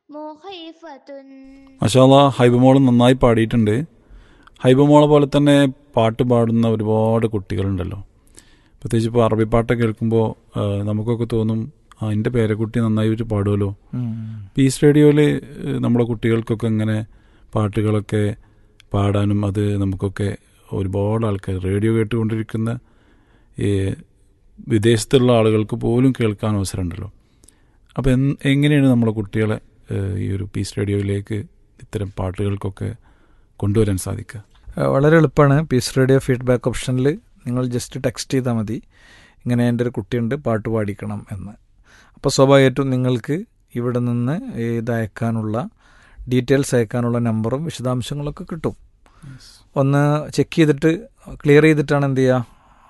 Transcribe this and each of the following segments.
مخيفة മഷാല ഹൈബമോൾ നന്നായി പാടിയിട്ടുണ്ട് ഹൈബമോളെ പോലെ തന്നെ പാട്ട് പാടുന്ന ഒരുപാട് കുട്ടികളുണ്ടല്ലോ പ്രത്യേകിച്ച് ഇപ്പോൾ അറബി പാട്ടൊക്കെ കേൾക്കുമ്പോൾ ആ, നമുക്കൊക്കെ തോന്നും ആ എൻ്റെ പേരക്കുട്ടി നന്നായി ഒരു പാടുമല്ലോ പീസ് റേഡിയോയിൽ നമ്മുടെ കുട്ടികൾക്കൊക്കെ ഇങ്ങനെ പാട്ടുകളൊക്കെ പാടാനും അത് നമുക്കൊക്കെ ഒരുപാട് ആൾക്കാർ റേഡിയോ കേട്ടുകൊണ്ടിരിക്കുന്ന ഈ വിദേശത്തുള്ള ആളുകൾക്ക് പോലും കേൾക്കാൻ അവസരമുണ്ടല്ലോ അപ്പോൾ എൻ എങ്ങനെയാണ് നമ്മുടെ കുട്ടികളെ ഏഹ്, ഈ ഒരു പീസ് റേഡിയോയിലേക്ക് ഇത്തരം പാട്ടുകൾക്കൊക്കെ കൊണ്ടുവരാൻ സാധിക്കുക ഏഹ് വളരെ എളുപ്പമാണ് പീസ് റേഡിയോ ഫീഡ്ബാക്ക് ഓപ്ഷനിൽ നിങ്ങൾ ജസ്റ്റ് ടെക്സ്റ്റ് ചെയ്താൽ മതി ഇങ്ങനെ എൻ്റെ ഒരു കുട്ടിയുണ്ട് പാട്ട് പാടിക്കണം എന്ന് അപ്പോൾ സ്വാഭാവികമായിട്ടും നിങ്ങൾക്ക് ഇവിടെ നിന്ന് ഇത് അയക്കാനുള്ള ഡീറ്റെയിൽസ് അയക്കാനുള്ള നമ്പറും വിശദാംശങ്ങളൊക്കെ കിട്ടും ഒന്ന് ചെക്ക് ചെയ്തിട്ട് ക്ലിയർ ചെയ്തിട്ടാണ് എന്ത് ചെയ്യുക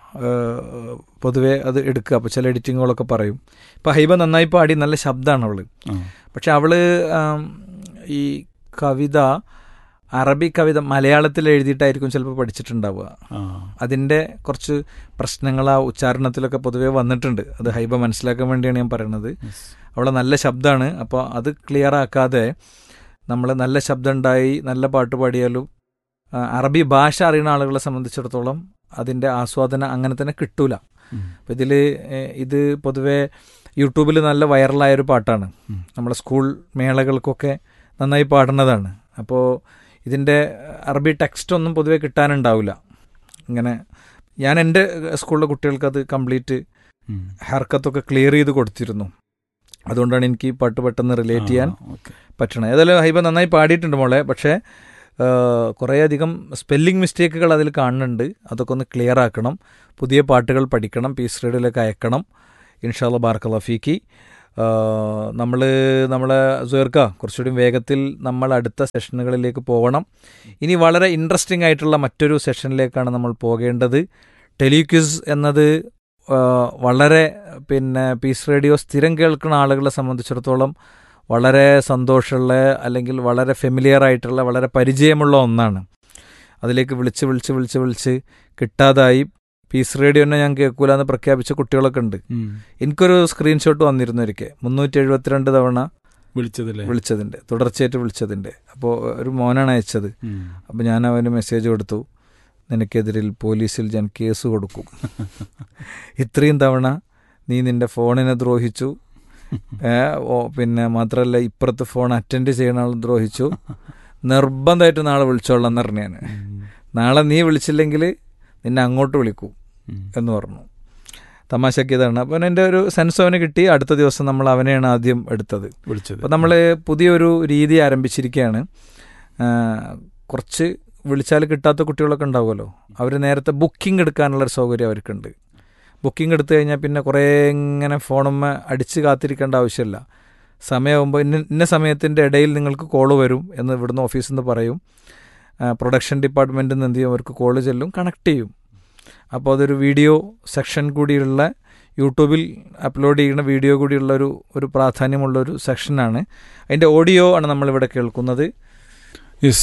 ഏഹ് പൊതുവേ അത് എടുക്കുക അപ്പോൾ ചില എഡിറ്റിങ്ങുകളൊക്കെ പറയും ഇപ്പോൾ ഹൈബ നന്നായി പാടി നല്ല ശബ്ദമാണ് അവൾ ആ പക്ഷെ അവള് ആം, ഈ കവിത അറബി കവിത മലയാളത്തിൽ എഴുതിയിട്ടായിരിക്കും ചിലപ്പോൾ പഠിച്ചിട്ടുണ്ടാവുക ആ അതിൻ്റെ കുറച്ച് പ്രശ്നങ്ങൾ ആ ഉച്ചാരണത്തിലൊക്കെ പൊതുവേ വന്നിട്ടുണ്ട് അത് ഹൈബ മനസ്സിലാക്കാൻ വേണ്ടിയാണ് ഞാൻ പറയുന്നത് yes. അവളെ നല്ല ശബ്ദമാണ് അപ്പോൾ അത് ക്ലിയർ ആക്കാതെ നമ്മൾ നല്ല ശബ്ദം ഉണ്ടായി നല്ല പാട്ട് പാടിയാലും ആ, അറബി ഭാഷ അറിയുന്ന ആളുകളെ സംബന്ധിച്ചിടത്തോളം അതിൻ്റെ ആസ്വാദനം അങ്ങനെ തന്നെ കിട്ടൂല ഉം. അപ്പോൾ ഇതിൽ ഇത് പൊതുവേ യൂട്യൂബിൽ നല്ല വൈറലായ ഒരു പാട്ടാണ് ഉം. നമ്മളെ സ്കൂൾ മേളകൾക്കൊക്കെ നന്നായി പാടുന്നതാണ് അപ്പോൾ ഇതിൻ്റെ അറബി ടെക്സ്റ്റ് ഒന്നും പൊതുവെ കിട്ടാനുണ്ടാവില്ല ഇങ്ങനെ ഞാൻ എൻ്റെ സ്കൂളിലെ കുട്ടികൾക്ക് അത് കംപ്ലീറ്റ് ഉം. ഹർക്കത്തൊക്കെ ക്ലിയർ ചെയ്ത് കൊടുത്തിരുന്നു അതുകൊണ്ടാണ് എനിക്ക് ഈ പാട്ട് പെട്ടെന്ന് റിലേറ്റ് ചെയ്യാൻ ആ, okay. പറ്റണം ഏതായാലും ഹൈബ നന്നായി പാടിയിട്ടുണ്ട് മോളെ പക്ഷേ ആ, കുറേയധികം സ്പെല്ലിംഗ് മിസ്റ്റേക്കുകൾ അതിൽ കാണുന്നുണ്ട് അതൊക്കെ ഒന്ന് ക്ലിയർ ആക്കണം പുതിയ പാട്ടുകൾ പഠിക്കണം പീസ് റേഡിയോയിലേക്ക് അയക്കണം ഇൻഷാല്ല ബാർക്കല്ല ഫീക്കി നമ്മൾ നമ്മളെ സുഹർക്ക കുറച്ചുകൂടി വേഗത്തിൽ നമ്മൾ അടുത്ത സെഷനുകളിലേക്ക് പോകണം ഇനി വളരെ ഇൻട്രസ്റ്റിംഗ് ആയിട്ടുള്ള മറ്റൊരു സെഷനിലേക്കാണ് നമ്മൾ പോകേണ്ടത് ടെലിക്വിസ് എന്നത് ആ, വളരെ പിന്നെ പീസ് റേഡിയോ സ്ഥിരം കേൾക്കുന്ന ആളുകളെ സംബന്ധിച്ചിടത്തോളം വളരെ സന്തോഷമുള്ള അല്ലെങ്കിൽ വളരെ ഫെമിലിയർ ആയിട്ടുള്ള വളരെ പരിചയമുള്ള ഒന്നാണ് അതിലേക്ക് വിളിച്ച് വിളിച്ച് വിളിച്ച് വിളിച്ച് കിട്ടാതായി പീസ് റേഡിയോനെ ഞാൻ കേൾക്കൂല എന്ന് പ്രഖ്യാപിച്ച കുട്ടികളൊക്കെ ഉണ്ട് ഉം. എനിക്കൊരു സ്ക്രീൻഷോട്ട് വന്നിരുന്നു ഒരിക്കൽ മുന്നൂറ്റി എഴുപത്തിരണ്ട് തവണ വിളിച്ചതല്ലേ വിളിച്ചതിൻ്റെ തുടർച്ചയായിട്ട് വിളിച്ചതിൻ്റെ അപ്പോൾ ഒരു മോനാണ് അയച്ചത് ഉം. അപ്പോൾ ഞാൻ അവന് മെസ്സേജ് കൊടുത്തു നിനക്കെതിരിൽ പോലീസിൽ ഞാൻ കേസ് കൊടുക്കും ഇത്രയും തവണ നീ നിന്റെ ഫോണിനെ ദ്രോഹിച്ചു ഏ, ഓ, പിന്നെ മാത്രമല്ല ഇപ്പുറത്ത് ഫോൺ അറ്റൻഡ് ചെയ്യുന്ന ആൾ ദ്രോഹിച്ചു നിർബന്ധമായിട്ട് നാളെ വിളിച്ചോളാം എന്ന് പറഞ്ഞു ഞാൻ ഉം. നാളെ നീ വിളിച്ചില്ലെങ്കിൽ നിന്നെ അങ്ങോട്ട് വിളിക്കും ഉം. എന്ന് പറഞ്ഞു തമാശക്ക് ഇതാണ് അപ്പം എൻ്റെ ഒരു സെൻസ് അവന് കിട്ടി അടുത്ത ദിവസം നമ്മൾ അവനെയാണ് ആദ്യം എടുത്തത് വിളിച്ചത് അപ്പോൾ നമ്മൾ പുതിയൊരു രീതി ആരംഭിച്ചിരിക്കുകയാണ് ആ, കുറച്ച് വിളിച്ചാൽ കിട്ടാത്ത കുട്ടികളൊക്കെ ഉണ്ടാവുമല്ലോ അവർ നേരത്തെ ബുക്കിംഗ് എടുക്കാനുള്ളൊരു സൗകര്യം അവർക്കുണ്ട് ബുക്കിംഗ് എടുത്തു കഴിഞ്ഞാൽ പിന്നെ കുറേ ഇങ്ങനെ ഫോണുമ്മ അടിച്ച് കാത്തിരിക്കേണ്ട ആവശ്യമില്ല സമയമാകുമ്പോൾ ഇന്ന ഇന്ന സമയത്തിൻ്റെ ഇടയിൽ നിങ്ങൾക്ക് കോള് വരും എന്ന് ഇവിടുന്ന് ഓഫീസിൽ നിന്ന് പറയും പ്രൊഡക്ഷൻ ഡിപ്പാർട്ട്മെൻറ്റിൽ നിന്ന് എന്ത് ചെയ്യും അവർക്ക് കോള് ചെല്ലും കണക്ട് ചെയ്യും അപ്പോൾ അതൊരു വീഡിയോ സെക്ഷൻ കൂടിയുള്ള യൂട്യൂബിൽ അപ്ലോഡ് ചെയ്യുന്ന വീഡിയോ കൂടിയുള്ള ഒരു ഒരു പ്രാധാന്യമുള്ള ഒരു സെക്ഷനാണ് അതിൻ്റെ ഓഡിയോ ആണ് നമ്മളിവിടെ കേൾക്കുന്നത് യെസ്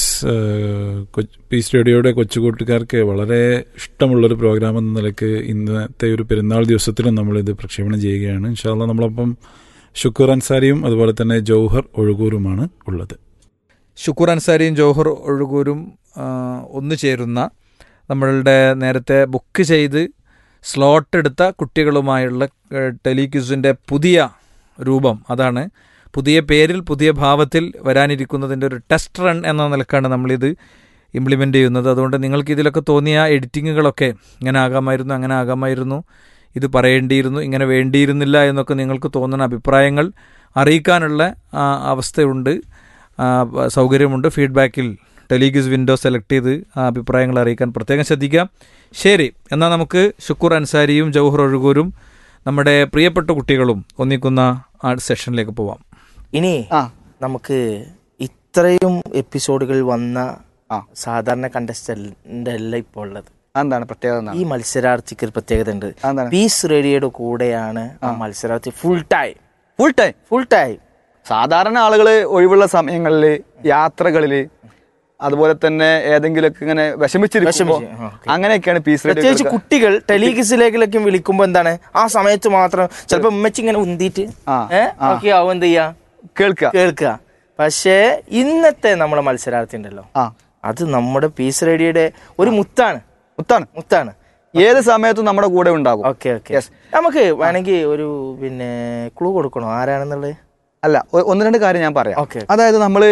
പീസ് റേഡിയോയുടെ കൊച്ചുകൂട്ടുകാർക്ക് വളരെ ഇഷ്ടമുള്ളൊരു പ്രോഗ്രാം എന്ന നിലയ്ക്ക് ഇന്നത്തെ ഒരു പെരുന്നാൾ ദിവസത്തിലും നമ്മളിത് പ്രക്ഷേപണം ചെയ്യുകയാണ് ഇൻഷാല്ല നമ്മളപ്പം ഷുക്കൂർ അൻസാരിയും അതുപോലെ തന്നെ ജൗഹർ ഒഴുകൂരുമാണ് ഉള്ളത് ഷുക്കൂർ അൻസാരിയും ജോഹർ ഒഴുകൂരും ആ, ഒന്നു ചേരുന്ന നമ്മളുടെ നേരത്തെ ബുക്ക് ചെയ്ത് സ്ലോട്ട് എടുത്ത കുട്ടികളുമായുള്ള ടെലിക്യൂസിൻ്റെ പുതിയ രൂപം അതാണ് പുതിയ പേരിൽ പുതിയ ഭാവത്തിൽ വരാനിരിക്കുന്നതിൻ്റെ ഒരു ടെസ്റ്റ് റൺ എന്ന നിലക്കാണ് നമ്മളിത് ഇംപ്ലിമെൻ്റ് ചെയ്യുന്നത് അതുകൊണ്ട് നിങ്ങൾക്ക് ഇതിലൊക്കെ തോന്നിയ എഡിറ്റിങ്ങുകളൊക്കെ ഇങ്ങനെ ആകാമായിരുന്നു അങ്ങനെ ആകാമായിരുന്നു ഇത് പറയേണ്ടിയിരുന്നു ഇങ്ങനെ വേണ്ടിയിരുന്നില്ല എന്നൊക്കെ നിങ്ങൾക്ക് തോന്നുന്ന അഭിപ്രായങ്ങൾ അറിയിക്കാനുള്ള ആ, അവസ്ഥയുണ്ട് ആ, സൗകര്യമുണ്ട് ഫീഡ്ബാക്കിൽ ടെലിഗിസ് വിൻഡോ സെലക്ട് ചെയ്ത് ആ അഭിപ്രായങ്ങൾ അറിയിക്കാൻ പ്രത്യേകം ശ്രദ്ധിക്കാം ശരി എന്നാൽ നമുക്ക് ഷുക്കൂർ അൻസാരിയും ജൗഹർ ഒഴുകൂരും നമ്മുടെ പ്രിയപ്പെട്ട കുട്ടികളും ഒന്നിക്കുന്ന ആ സെഷനിലേക്ക് പോവാം ഇനി ആ നമുക്ക് ഇത്രയും എപ്പിസോഡുകൾ വന്ന ആ. സാധാരണ കണ്ടസ്റ്റന്റ് അല്ല ഇപ്പോൾ ഉള്ളത് എന്താണ് പ്രത്യേകത എന്താണ്? ഈ മത്സരാർത്ഥിക്ക് ഒരു പ്രത്യേകത ഉണ്ട് എന്താണ് പീസ് റേഡിയോയുടെ കൂടെയാണ് ആ മത്സരാർത്ഥി full time full time full time സാധാരണ ആളുകൾ ഒഴിവുള്ള സമയങ്ങളിൽ യാത്രകളിൽ അതുപോലെ തന്നെ ഏതെങ്കിലുമൊക്കെ ഇങ്ങനെ വിഷമിച്ചിരിക്കുമ്പോൾ വിഷമിച്ച്, ആ, okay. അങ്ങനെയൊക്കെയാണ് പീസ് പ്രത്യേകിച്ച് കുട്ടികൾ ടെലിഗിസിലേക്കിലേക്കും വിളിക്കുമ്പോ എന്താണ് ആ സമയത്ത് മാത്രം ചിലപ്പോ ഉമ്മച്ചി ഇങ്ങനെ ഉന്തിയിട്ട് ആ, ഏഹ് ഓക്കെ ആവും എന്ത് ചെയ്യാ കേൾക്കുക കേൾക്കുക പക്ഷേ ഇന്നത്തെ നമ്മുടെ മത്സരാർത്ഥി ഉണ്ടല്ലോ ആ അത് നമ്മുടെ പീസ് റേഡിയോയുടെ ഒരു മുത്താണ് മുത്താണ് മുത്താണ് ഏത് സമയത്തും നമ്മുടെ കൂടെ ഉണ്ടാകും ഓക്കെ ഓക്കെ Yes. നമുക്ക് വേണമെങ്കിൽ ഒരു പിന്നെ ക്ലൂ കൊടുക്കണോ ആരാണെന്നുള്ളത് അല്ല ഒ- ഒന്ന് രണ്ട് കാര്യം ഞാൻ പറയാം Okay. അതായത് നമ്മള്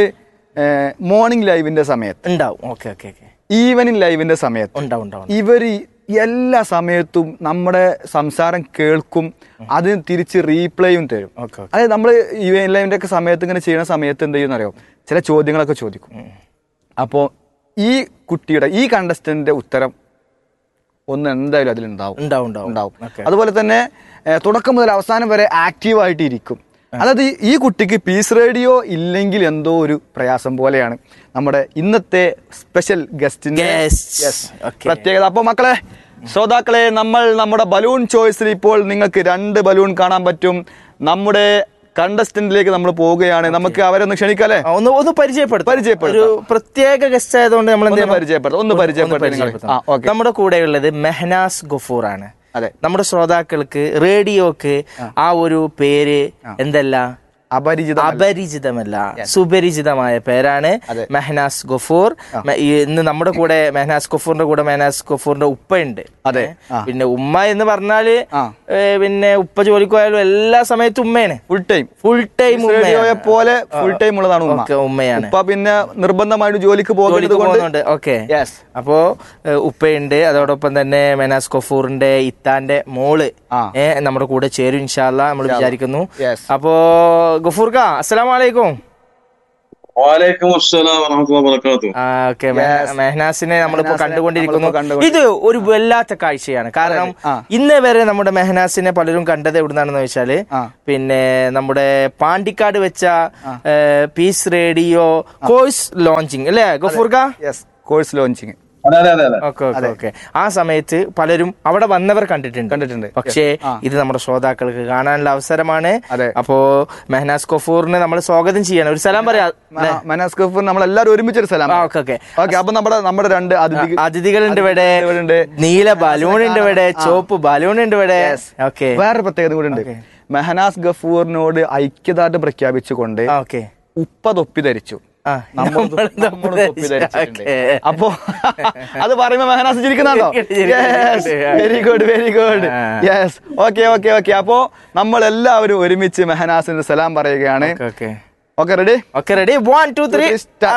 മോർണിംഗ് ലൈവിന്റെ സമയത്ത് ഉണ്ടാവും ഓക്കെ ഓക്കെ ഓക്കെ ഈവനിങ് ലൈവിന്റെ സമയത്ത് ഉണ്ടാവും ഉണ്ടാവും ഇവര് എല്ലാ സമയത്തും നമ്മുടെ സംസാരം കേൾക്കും അതിന് തിരിച്ച് റീപ്ലേയും തരും ഓക്കെ ഓക്കെ അതായത് നമ്മൾ ഈവനിങ് ലൈവിന്റെ ഒക്കെ സമയത്ത് ഇങ്ങനെ ചെയ്യുന്ന സമയത്ത് എന്ത് ചെയ്യുന്ന അറിയോ ചില ചോദ്യങ്ങളൊക്കെ ചോദിക്കും അപ്പോൾ ഈ കുട്ടിയുടെ ഈ കണ്ടസ്റ്റന്റിന്റെ ഉത്തരം ഒന്ന് എന്തായാലും അതിലുണ്ടാവും ഉണ്ടാവും ഉണ്ടാവും ഉണ്ടാവും ഓക്കെ അതുപോലെ തന്നെ ഏഹ്, തുടക്കം മുതൽ അവസാനം വരെ ആക്റ്റീവ് ആയിട്ട് ഇരിക്കും അതായത് ഈ- ഈ കുട്ടിക്ക് പീസ് റേഡിയോ ഇല്ലെങ്കിൽ എന്തോ ഒരു പ്രയാസം പോലെയാണ് നമ്മുടെ ഇന്നത്തെ സ്പെഷ്യൽ ഗസ്റ്റിന്റെ Guest. Yes. Okay. പ്രത്യേകത അപ്പൊ മക്കളെ ശ്രോതാക്കളെ നമ്മൾ നമ്മുടെ ബലൂൺ ചോയ്സിൽ ഇപ്പോൾ നിങ്ങൾക്ക് രണ്ട് ബലൂൺ കാണാൻ പറ്റും നമ്മുടെ കണ്ടസ്റ്റന്റിലേക്ക് നമ്മൾ പോവുകയാണ് നമുക്ക് അവരെ ഒന്ന് ക്ഷണിക്കാല്ലേ ആ, ഒന്ന് ഒന്ന് പരിചയപ്പെടുത്താം പരിചയപ്പെടുത്താം. ഒരു പ്രത്യേക ഗസ്റ്റ് ആയതുകൊണ്ട് നമ്മൾ എന്ത് ഒന്ന് ചെയ്യണം? പരിചയപ്പെടുത്താം ഒന്ന് പരിചയപ്പെടുത്താം നിങ്ങൾ. പരിചയപ്പെടുത്താം. ആ ഓക്കെ നമ്മുടെ കൂടെയുള്ളത് മെഹനാസ് ഗഫൂർ ആണ് അതെ നമ്മുടെ ശ്രോതാക്കൾക്ക് റേഡിയോക്ക് ആ ഒരു പേര് എന്തല്ല അപരിചിത അപരിചിതമല്ല സുപരിചിതമായ പേരാണ് അതെ. മെഹനാസ് ഗഫൂർ മെ- ഈ ഇന്ന് നമ്മുടെ കൂടെ മെഹനാസ് ഗഫൂറിന്റെ കൂടെ മെഹനാസ് ഗഫൂറിന്റെ ഉപ്പയുണ്ട് അതെ. ഏ? ആ. പിന്നെ ഉമ്മ എന്ന് പറഞ്ഞാല് ആ. ഏ, പിന്നെ ഉപ്പ ജോലിക്ക് പോയാലും എല്ലാ സമയത്തും ഉമ്മയാണ് ഫുൾ ടൈം ഫുൾ ടൈം റേഡിയോയെ പോലെ ഫുൾ ടൈം ഉള്ളതാണ് ഉമ്മ ഓക്കെ ഉമ്മയാണ് ഉപ്പ പിന്നെ നിർബന്ധമായിട്ട് ജോലിക്ക് പോകുന്നത് ജോലിക്ക് കൊണ്ട് പോകുന്നുണ്ട് ഓക്കെ യെസ് അപ്പോ ഏ, ഉപ്പയുണ്ട് അതോടൊപ്പം തന്നെ മെനാസ് ഗഫൂറിന്റെ ഇത്താന്റെ മോള് ആ. ഏ, നമ്മുടെ കൂടെ ചേരും ഇൻഷാല്ല നമ്മൾ വിചാരിക്കുന്നു യെസ് അപ്പോ ഗഫൂർക്ക അസ്സലാം വലൈക്കും വാലേക്കും അസ്സലാം വറഹമത്തുള്ളാഹി വബറകാതുഹു ഓക്കെ മെഹനാസിനെ നമ്മളിപ്പോ മെഹനാസിനെ കണ്ടുകൊണ്ടിരിക്കുന്നു നമ്മളിപ്പോ കണ്ടുകൊണ്ട്- ഇത് ഒരു വല്ലാത്ത കാഴ്ചയാണ് കാരണം ആ. ഇന്നേ വരെ നമ്മുടെ മെഹനാസിനെ പലരും കണ്ടത് എവിടുന്നാണെന്ന് വെച്ചാല് ആ. പിന്നെ നമ്മുടെ പാണ്ടിക്കാട് വെച്ച ഏ, പീസ് റേഡിയോ കോഴ്സ് ലോഞ്ചിങ് അല്ലേ ഗഫൂർക്ക യെസ് കോഴ്സ് ലോഞ്ചിങ് അതെ അതെ അതെ അതെ ഓക്കെ ഓക്കെ ഓക്കെ ആ സമയത്ത് പലരും അവിടെ വന്നവർ കണ്ടിട്ടുണ്ട് കണ്ടിട്ടുണ്ട്. പക്ഷേ Yes. ആ. ഇത് നമ്മുടെ ശ്രോതാക്കൾക്ക് കാണാനുള്ള അവസരമാണ് അതെ. അപ്പോ മെഹനാസ് കഫൂറിനെ നമ്മൾ സ്വാഗതം ചെയ്യണം ഒരു സലാം പറയാ മനാസ് ഗഫൂർ നമ്മൾ എല്ലാവരും ഒരുമിച്ചൊരു സ്ഥലം ആ, ഓക്കെ, ഓക്കെ. ഓക്കെ അപ്പൊ നമ്മുടെ നമ്മുടെ രണ്ട് അതിഥി അതിഥികളുണ്ട് ഇവിടെ ഇവിടെയുണ്ട്. നീല ബലൂൺ ഉണ്ട് ഇവിടെ ആ. ചുവപ്പ് ബലൂൺ ഉണ്ട് ഇവിടെ ഓക്കെ വേറൊരു പ്രത്യേകത കൂടി ഉണ്ട് ഓക്കെ. മെഹനാസ് ഗഫൂറിനോട് ഐക്യദാർഢ്യം പ്രഖ്യാപിച്ചുകൊണ്ട് ഓക്കെ ഉപ്പ തൊപ്പി ധരിച്ചു ആ, നമ്മളും നമ്മളും നമ്മളും തൊപ്പി ധരിച്ചിട്ടുണ്ട് ഓക്കെ. അപ്പൊ അത് പറയുമ്പോ മെഹനാസ് ചിരിക്കുന്നുണ്ടോ ചിരിക്കുന്നുണ്ട്. വെരി ഗുഡ് വെരി ഗുഡ് ആ. യെസ് ഓക്കെ ഓക്കെ ഓക്കെ അപ്പോ നമ്മൾ എല്ലാവരും ഒരുമിച്ച് മെഹനാസിന് സലാം പറയുകയാണ് okay okay okay ready okay ready one two three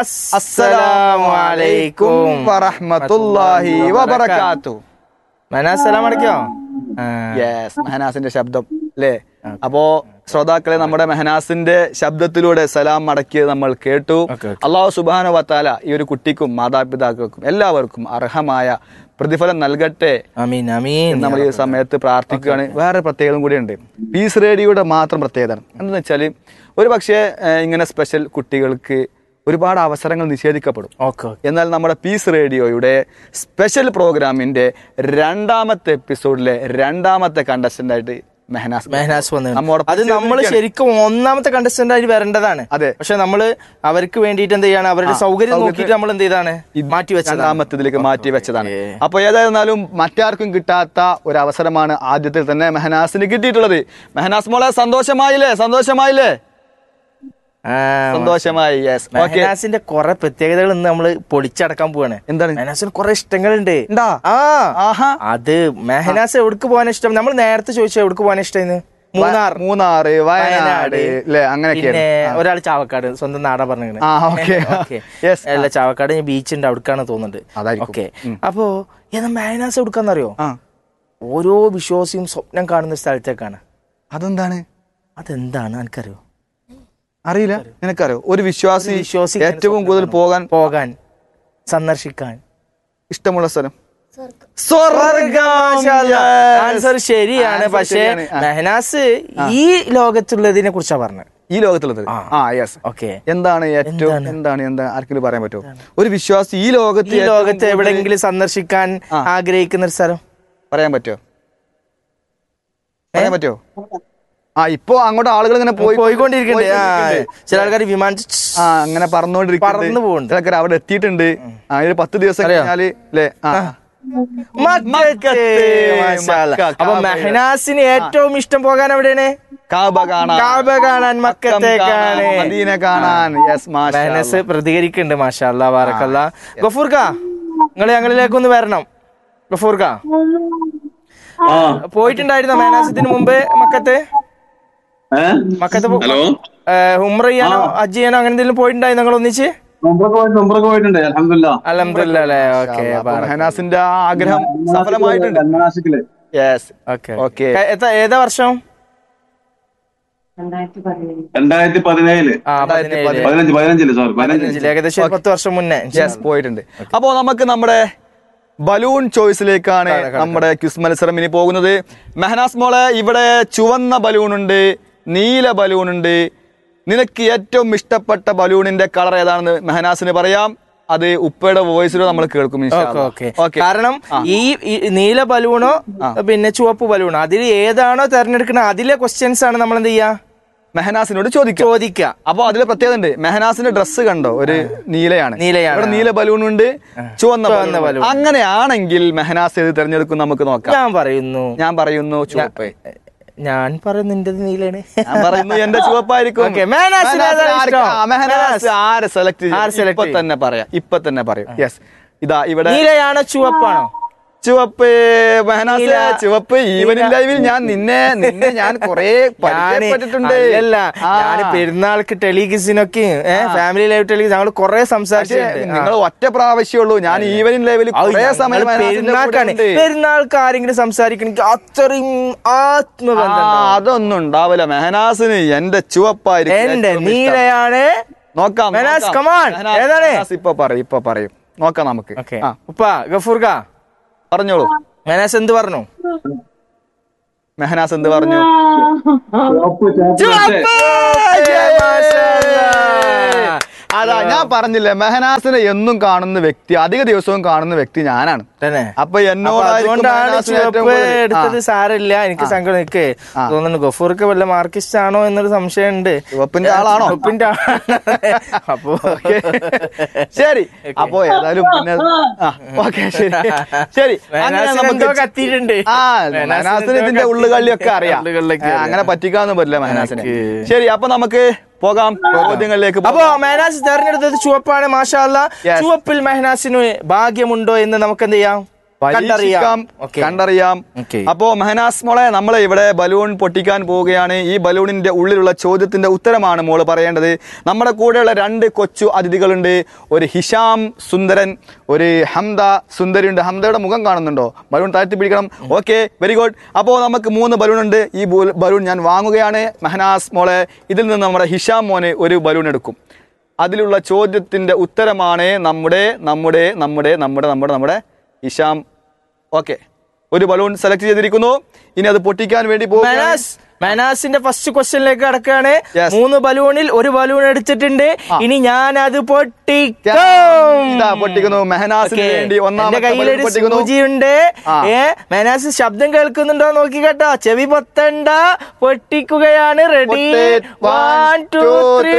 അസ്സലാമു അലൈക്കും വറഹ്മത്തുള്ളാഹി വബറകാതുഹു മെഹനാസ് സലാം അടയ്ക്കോ ആ. യെസ് മെഹനാസിന്റെ ശബ്ദം അല്ലേ അപ്പോ ശ്രോതാക്കളെ നമ്മുടെ മെഹനാസിന്റെ ശബ്ദത്തിലൂടെ സലാം മടക്കിയത് നമ്മൾ കേട്ടു ഓക്കെ, ഓക്കെ. അള്ളാഹു സുബാന വത്താല ഈ ഒരു കുട്ടിക്കും മാതാപിതാക്കൾക്കും എല്ലാവർക്കും അർഹമായ പ്രതിഫലം നൽകട്ടെ അമീൻ അമീൻ എന്ന് നമ്മൾ ഈ സമയത്ത് പ്രാർത്ഥിക്കുകയാണ് വേറെ പ്രത്യേകത കൂടിയുണ്ട് പീസ് റേഡിയോയുടെ മാത്രം പ്രത്യേകത എന്താണെന്ന് വെച്ചാൽ ഒരു പക്ഷേ ഏഹ്, ഇങ്ങനെ സ്പെഷ്യൽ കുട്ടികൾക്ക് ഒരുപാട് അവസരങ്ങൾ നിഷേധിക്കപ്പെടും ഓക്കെ ഓക്കെ എന്നാൽ നമ്മുടെ പീസ് റേഡിയോയുടെ സ്പെഷ്യൽ പ്രോഗ്രാമിന്റെ രണ്ടാമത്തെ എപ്പിസോഡിലെ രണ്ടാമത്തെ കണ്ടസ്റ്റന്റ് ആയിട്ട് മെഹനാസ് മെഹനാസ് വന്നു നമ്മോടൊപ്പം അത് നമ്മൾ ചേർന്നിരിക്കുകയാണ്. ശരിക്കും ഒന്നാമത്തെ കണ്ടസ്റ്റന്റ് ആയിട്ട് വരേണ്ടതാണ് അതെ. പക്ഷെ നമ്മള് അവർക്ക് വേണ്ടിയിട്ട് എന്ത് ചെയ്യാണ് അവരുടെ സൗകര്യം സൗകര്യം- നോക്കിയിട്ട് നമ്മൾ എന്ത് ചെയ്താണ് മാറ്റി വെച്ചതാണ് രണ്ടാമത്തേതിലേക്ക് മാറ്റി വെച്ചതാണ് ഓക്കേ. അപ്പൊ ഏതായിരുന്നാലും മറ്റാർക്കും കിട്ടാത്ത ഒരു അവസരമാണ് ആദ്യത്തിൽ തന്നെ മെഹനാസിന് കിട്ടിയിട്ടുള്ളത് മെഹനാസ് മോളെ സന്തോഷമായില്ലേ സന്തോഷമായില്ലേ ആ, സന്തോഷമായി യെസ് ഓക്കെ മെഹനാസിന്റെ കുറെ പ്രത്യേകതകൾ ഇന്ന് നമ്മള് പൊളിച്ചടക്കാൻ പോവാണ് എന്താണ്? മെഹനാസിന് കുറെ ഇഷ്ടങ്ങളുണ്ട് ഉണ്ടാ? ആ ആഹാ അത് മെഹനാസ് എവിടേക്ക് പോകാൻ ഇഷ്ടം നമ്മൾ നേരത്തെ ചോദിച്ചു എവിടേക്ക് പോകാൻ ഇഷ്ടം മൂന്നാർ മൂന്നാറ് വയനാട് അല്ലേ അങ്ങനെയൊക്കെയാണ് പിന്നെ ഒരാൾ ചാവക്കാട് സ്വന്തം നാടാ പറഞ്ഞു ആ, okay. Yes. അല്ല ചാവക്കാട് ബീച്ച് ഉണ്ട് അവിടേക്കാണ് തോന്നുന്നുണ്ട് അതായിരിക്കും. ഓക്കെ അപ്പോ ഏതാ മാനാസ് എവിടുക്കാന്നറിയോ ആ ഓരോ വിശ്വാസിയും സ്വപ്നം കാണുന്ന സ്ഥലത്തേക്കാണ് അതെന്താണ് അതെന്താണ് എനിക്കറിയോ അറിയില്ല നിനക്കറിയോ ഒരു വിശ്വാസി ഒരു വിശ്വാസി ഏറ്റവും കൂടുതൽ പോകാൻ പോകാൻ സന്ദർശിക്കാൻ ഇഷ്ടമുള്ള സ്ഥലം ആൻസർ ശരിയാണ് Answer പക്ഷേ ശരിയാണ്. ആ. മെഹനാസ് ഈ ലോകത്തുള്ളതിനെ കുറിച്ചാ പറഞ്ഞത് ഈ ലോകത്തുള്ളത് ആ യെസ് ഓക്കെ എന്താണ് ഏറ്റവും എന്താണ്? എന്താണ് എന്താ ആർക്കെങ്കിലും പറയാൻ പറ്റുമോ ഒരു വിശ്വാസി ഈ ലോകത്ത് ഈ ഏറ്റവും ലോകത്ത് കൂടുതൽ എവിടെങ്കിലും സന്ദർശിക്കാൻ ആ. ആഗ്രഹിക്കുന്ന ഒരു സ്ഥലം പറയാൻ പറ്റുമോ പറയാൻ പറ്റുമോ ആ ഇപ്പൊ അങ്ങോട്ട് ആളുകൾ ഇങ്ങനെ പോയി പോയിക്കൊണ്ടിരിക്കുന്നുണ്ട് ആ പോയിക്കൊണ്ടിരിക്കുന്നുണ്ട്. ചില ആൾക്കാർ വിമാനം ആ അങ്ങനെ പറന്നു പോകുന്നുണ്ട്. ചില ആൾക്കാർ അവിടെ എത്തിയിട്ടുണ്ട് ആ ഒരു പത്ത് ദിവസം അറിയോ? കഴിഞ്ഞാല് അല്ലേ ആ മക്കത്ത് മാഷാ അല്ലാ. മക്ക, അപ്പൊ കാബ. മെഹനാസിന് ഏറ്റവും ഇഷ്ടം പോകാൻ എവിടെയാണ് കാബ കാണാൻ കാബ കാണാൻ മക്കം മക്കത്തേക്കാണ് കാണാൻ, മദീന കാണാൻ യെസ് മെഹനസ് പ്രതികരിക്കുന്നുണ്ട് മാഷാ അല്ലാ വാറക്കല്ല ഗഫൂർക്ക നിങ്ങൾ ഞങ്ങളിലേക്ക് ഒന്ന് വരണം ഗഫൂർക്ക ആ പോയിട്ടുണ്ടായിരുന്നോ മെഹനാസത്തിന് മുമ്പ് മക്കത്ത് ഏ മക്കത്ത് പോ- ഹലോ ഏ, ഉംറ ചെയ്യാനോ ഹജ്ജ് ചെയ്യാനോ അങ്ങനെ എന്തെങ്കിലും പോയിട്ടുണ്ടായി നിങ്ങൾ ഒന്നിച്ച് നമ്പറൊക്കെ പോയിട്ട് നമ്പറൊക്കെ പോയിട്ടുണ്ട് അലഹമില്ല അലഹമില്ല അല്ലേ ഓക്കെ മെഹനാസിന്റെ ആ ആഗ്രഹം സഫലമായിട്ടുണ്ട് ജന്മനാശിക്കില് യെസ് ഓക്കെ ഓക്കെ ഏതാ വർഷം രണ്ടായിരത്തി പതിനേഴില് ആ രണ്ടായിരത്തി പതിനേഴ് പതിനഞ്ച് പതിനഞ്ചില് സോറി പതിനഞ്ച് പതിനഞ്ചില് ഏകദേശം ഒരു പത്ത് വർഷം മുന്നേ യെസ് പോയിട്ടുണ്ട് അപ്പോ നമുക്ക് നമ്മുടെ ബലൂൺ ചോയ്സിലേക്കാണ് നമ്മുടെ ക്വിസ് മത്സരം ഇനി പോകുന്നത് മെഹനാസ് മോളെ ഇവിടെ ചുവന്ന ബലൂൺ ഉണ്ട് നീല ബലൂൺ ഉണ്ട് നിനക്ക് ഏറ്റവും ഇഷ്ടപ്പെട്ട ബലൂണിന്റെ കളർ ഏതാണെന്ന് മെഹനാസിന് പറയാം അത് ഉപ്പയുടെ വോയിസിലോ നമ്മൾ കേൾക്കും ഇൻഷാ ഓക്കെ അല്ലാ. ഓക്കെ ഓക്കെ കാരണം ഈ ഈ നീല ബലൂണോ പിന്നെ ചുവപ്പ് ബലൂണോ അതിൽ ഏതാണോ തെരഞ്ഞെടുക്കുന്നത് അതിലെ ക്വസ്റ്റ്യൻസ് ആണ് നമ്മൾ എന്ത് ചെയ്യാ മെഹനാസിനോട് ചോദിക്കാം ചോദിക്കുക അപ്പൊ അതിൽ പ്രത്യേകത ഉണ്ട് മെഹനാസിന്റെ ഡ്രസ്സ് കണ്ടോ ഒരു നീലയാണ് നീലയാണ്. ഇവിടെ നീല ബലൂൺ ഉണ്ട് ചുവന്ന ചുവന്ന ബലൂൺ ബലൂൺ. അങ്ങനെയാണെങ്കിൽ മെഹനാസ് ഏത് തെരഞ്ഞെടുക്കും നമുക്ക് നോക്കാം ഞാൻ പറയുന്നു ഞാൻ പറയുന്നു ചുവപ്പ് ഞാൻ പറയുന്നു നിന്റേത് നീലാണ് ഞാൻ പറയുന്നു എന്റെ ചുവപ്പായിരിക്കും Okay, മെഹനാസിന് മെഹനാസിന് ഏതാണ് ആർക്ക്- ഇഷ്ടം? ആ, മെഹനാസ് മെഹനാസ്. ആരെ സെലക്ട് ആരെ select ഇപ്പൊ ചെയ്യും? തന്നെ പറയാം ഇപ്പൊ തന്നെ പറയും യെസ് ഇതാ ഇവിടെ നീലയാണോ ചുവപ്പാണോ ചുവപ്പ് മെഹനാസ് നീല. ചുവപ്പ് ഈവനിങ് നീല. ലൈവിൽ ഞാൻ നിന്നെ നിന്നെ ഞാൻ കൊറേ പരിചയപ്പെട്ടിട്ടുണ്ട് അല്ലല്ല ആ. ഞാൻ പെരുന്നാൾക്ക് ടെലിഗിസിനൊക്കെ ഫാമിലി ലൈവ് ടെലിഗിസ് ഞങ്ങൾ കുറെ പക്ഷേ സംസാരിച്ചിട്ടുണ്ട് നിങ്ങൾ ഒറ്റ പ്രാവശ്യമുള്ളൂ ഞാൻ ഈവനിങ് ലൈവിൽ ഔ, കൊറേ ഞങ്ങള് സമയം മെഹനാസിന്റെ കൂടെ പെരുന്നാൾക്കാണ് ഉണ്ട്. പെരുന്നാൾക്ക് ആരെങ്കിലും സംസാരിക്കണമെങ്കിൽ അത്രയും ആ, ആത്മബന്ധം ഉണ്ടാവും. അതൊന്നും ഉണ്ടാവില്ല മെഹനാസിന് എന്റെ ചുവപ്പായിരിക്കും എന്റെ ഏറ്റവും ഇഷ്ടം. നീലയാണ് നോക്കാം മെഹനാസ്, നോക്കാം. come on. മെഹനാസ്, ഏതാണ്? മെഹനാസ് ഇപ്പൊ പറയും ഇപ്പൊ പറയും നോക്കാം നമുക്ക് ഓക്കെ ആ ഉപ്പ ഗഫൂർക്ക പറഞ്ഞോളൂ മെനാസ് എന്ത് പറഞ്ഞു മെഹനാസ് എന്ത് പറഞ്ഞു ചുവപ്പ് ചുവപ്പ് അതാ ഞാൻ പറഞ്ഞില്ലേ മെഹനാസിനെ എന്നും കാണുന്ന വ്യക്തി അധിക ദിവസവും കാണുന്ന വ്യക്തി ഞാനാണ് തന്നെ അപ്പൊ അപ്പൊ എന്നോടായിരിക്കും അതുകൊണ്ടാണ് മെഹനാസിന് ഏറ്റവും ചുവപ്പ് കൂടുതൽ. എടുത്തത് ആ. സാരമില്ല എനിക്ക് സങ്കടം നിൽക്ക് തോന്നുന്നു ഗഫൂർക്ക് വല്ല മാർക്കിസ്റ്റ് ആണോ എന്നൊരു സംശയം ഉണ്ട് ചുവപ്പിന്റെ ആളാണോ? ചുവപ്പിന്റെ ആളാണ് അപ്പൊ ഓക്കേ. ശരി അപ്പോ ഏതായാലും പിന്നെ ഓക്കെ ശരി ശരി അങ്ങനെ മെഹനാസിന് എന്തോ നമുക്ക് കത്തിയിട്ടുണ്ട് ആ മെഹനാസിന് മെഹനാസിന് എന്തോ ഇതിന്റെ ഉള്ളുകളിയൊക്കെ അറിയാം ഉള്ളുകളിലൊക്കെ ഏ, അറിയാം. അങ്ങനെ പറ്റിക്കാന്ന് പറ്റില്ല മെഹനാസിനെ ഓക്കേ. ശരി അപ്പൊ നമുക്ക് പോകാം ചോദ്യങ്ങളിലേക്ക് അപ്പൊ പോകാം. മെഹനാസ് തെരഞ്ഞെടുത്തത് ചുവപ്പാണ് മാഷാല്ല Yes. ചുവപ്പിൽ മെഹനാസിന് ഭാഗ്യമുണ്ടോ എന്ന് നമുക്ക് എന്ത് ചെയ്യാം പരീക്ഷിക്കാം ഓക്കേ. കണ്ടറിയാം ഓക്കേ. അപ്പോ മെഹനാസ് മോളെ നമ്മളെ ഇവിടെ ബലൂൺ പൊട്ടിക്കാൻ പോവുകയാണ് ഈ ബലൂണിന്റെ ഉള്ളിലുള്ള ചോദ്യത്തിന്റെ ഉത്തരമാണ് മോള് പറയേണ്ടത് നമ്മുടെ കൂടെയുള്ള രണ്ട് കൊച്ചു അതിഥികളുണ്ട് ഒരു ഹിഷാം സുന്ദരൻ ഒരു ഹംദ സുന്ദരിയുണ്ട് ഹംദയുടെ മുഖം കാണുന്നുണ്ടോ ബലൂൺ താഴ്ത്തി പിടിക്കണം ഓക്കെ വെരി ഗുഡ് അപ്പോൾ നമുക്ക് മൂന്ന് ബലൂൺ ഉണ്ട് ഈ ബു- ബലൂൺ ഞാൻ വാങ്ങുകയാണ് മെഹനാസ് മോളെ ഇതിൽ നിന്ന് നമ്മുടെ ഹിഷാം മോന് ഒരു ബലൂൺ എടുക്കും അതിലുള്ള ചോദ്യത്തിന്റെ ഉത്തരമാണ് നമ്മുടെ നമ്മുടെ നമ്മുടെ നമ്മുടെ നമ്മുടെ നമ്മുടെ ഇഷാം ഓക്കെ ഒരു ബലൂൺ സെലക്ട് ചെയ്തിരിക്കുന്നു ഇനി അത് പൊട്ടിക്കാൻ വേണ്ടി പോകും മെനാസ് മെനാസിന്റെ ഫസ്റ്റ് ക്വസ്റ്റ്യനിലേക്ക് കടക്കാണ് Yes. മൂന്ന് ബലൂണിൽ ഒരു ബലൂൺ എടുത്തിട്ടുണ്ട് ഇനി ഞാൻ അത് പൊട്ടിക്കും ഇതാ പൊട്ടിക്കുന്നു മെഹനാസിന് Okay. വേണ്ടി എന്റെ ഒന്നാമത്തെ ബലൂൺ കയ്യിലൊരു പൊട്ടിക്കുന്നു സൂചിയുണ്ട് ആ. ഏ മെനാസ് ശബ്ദം കേൾക്കുന്നുണ്ടോ നോക്കി കേട്ടോ ചെവി പൊത്തണ്ട പൊട്ടിക്കുകയാണ് റെഡി പൊട്ടി. One two three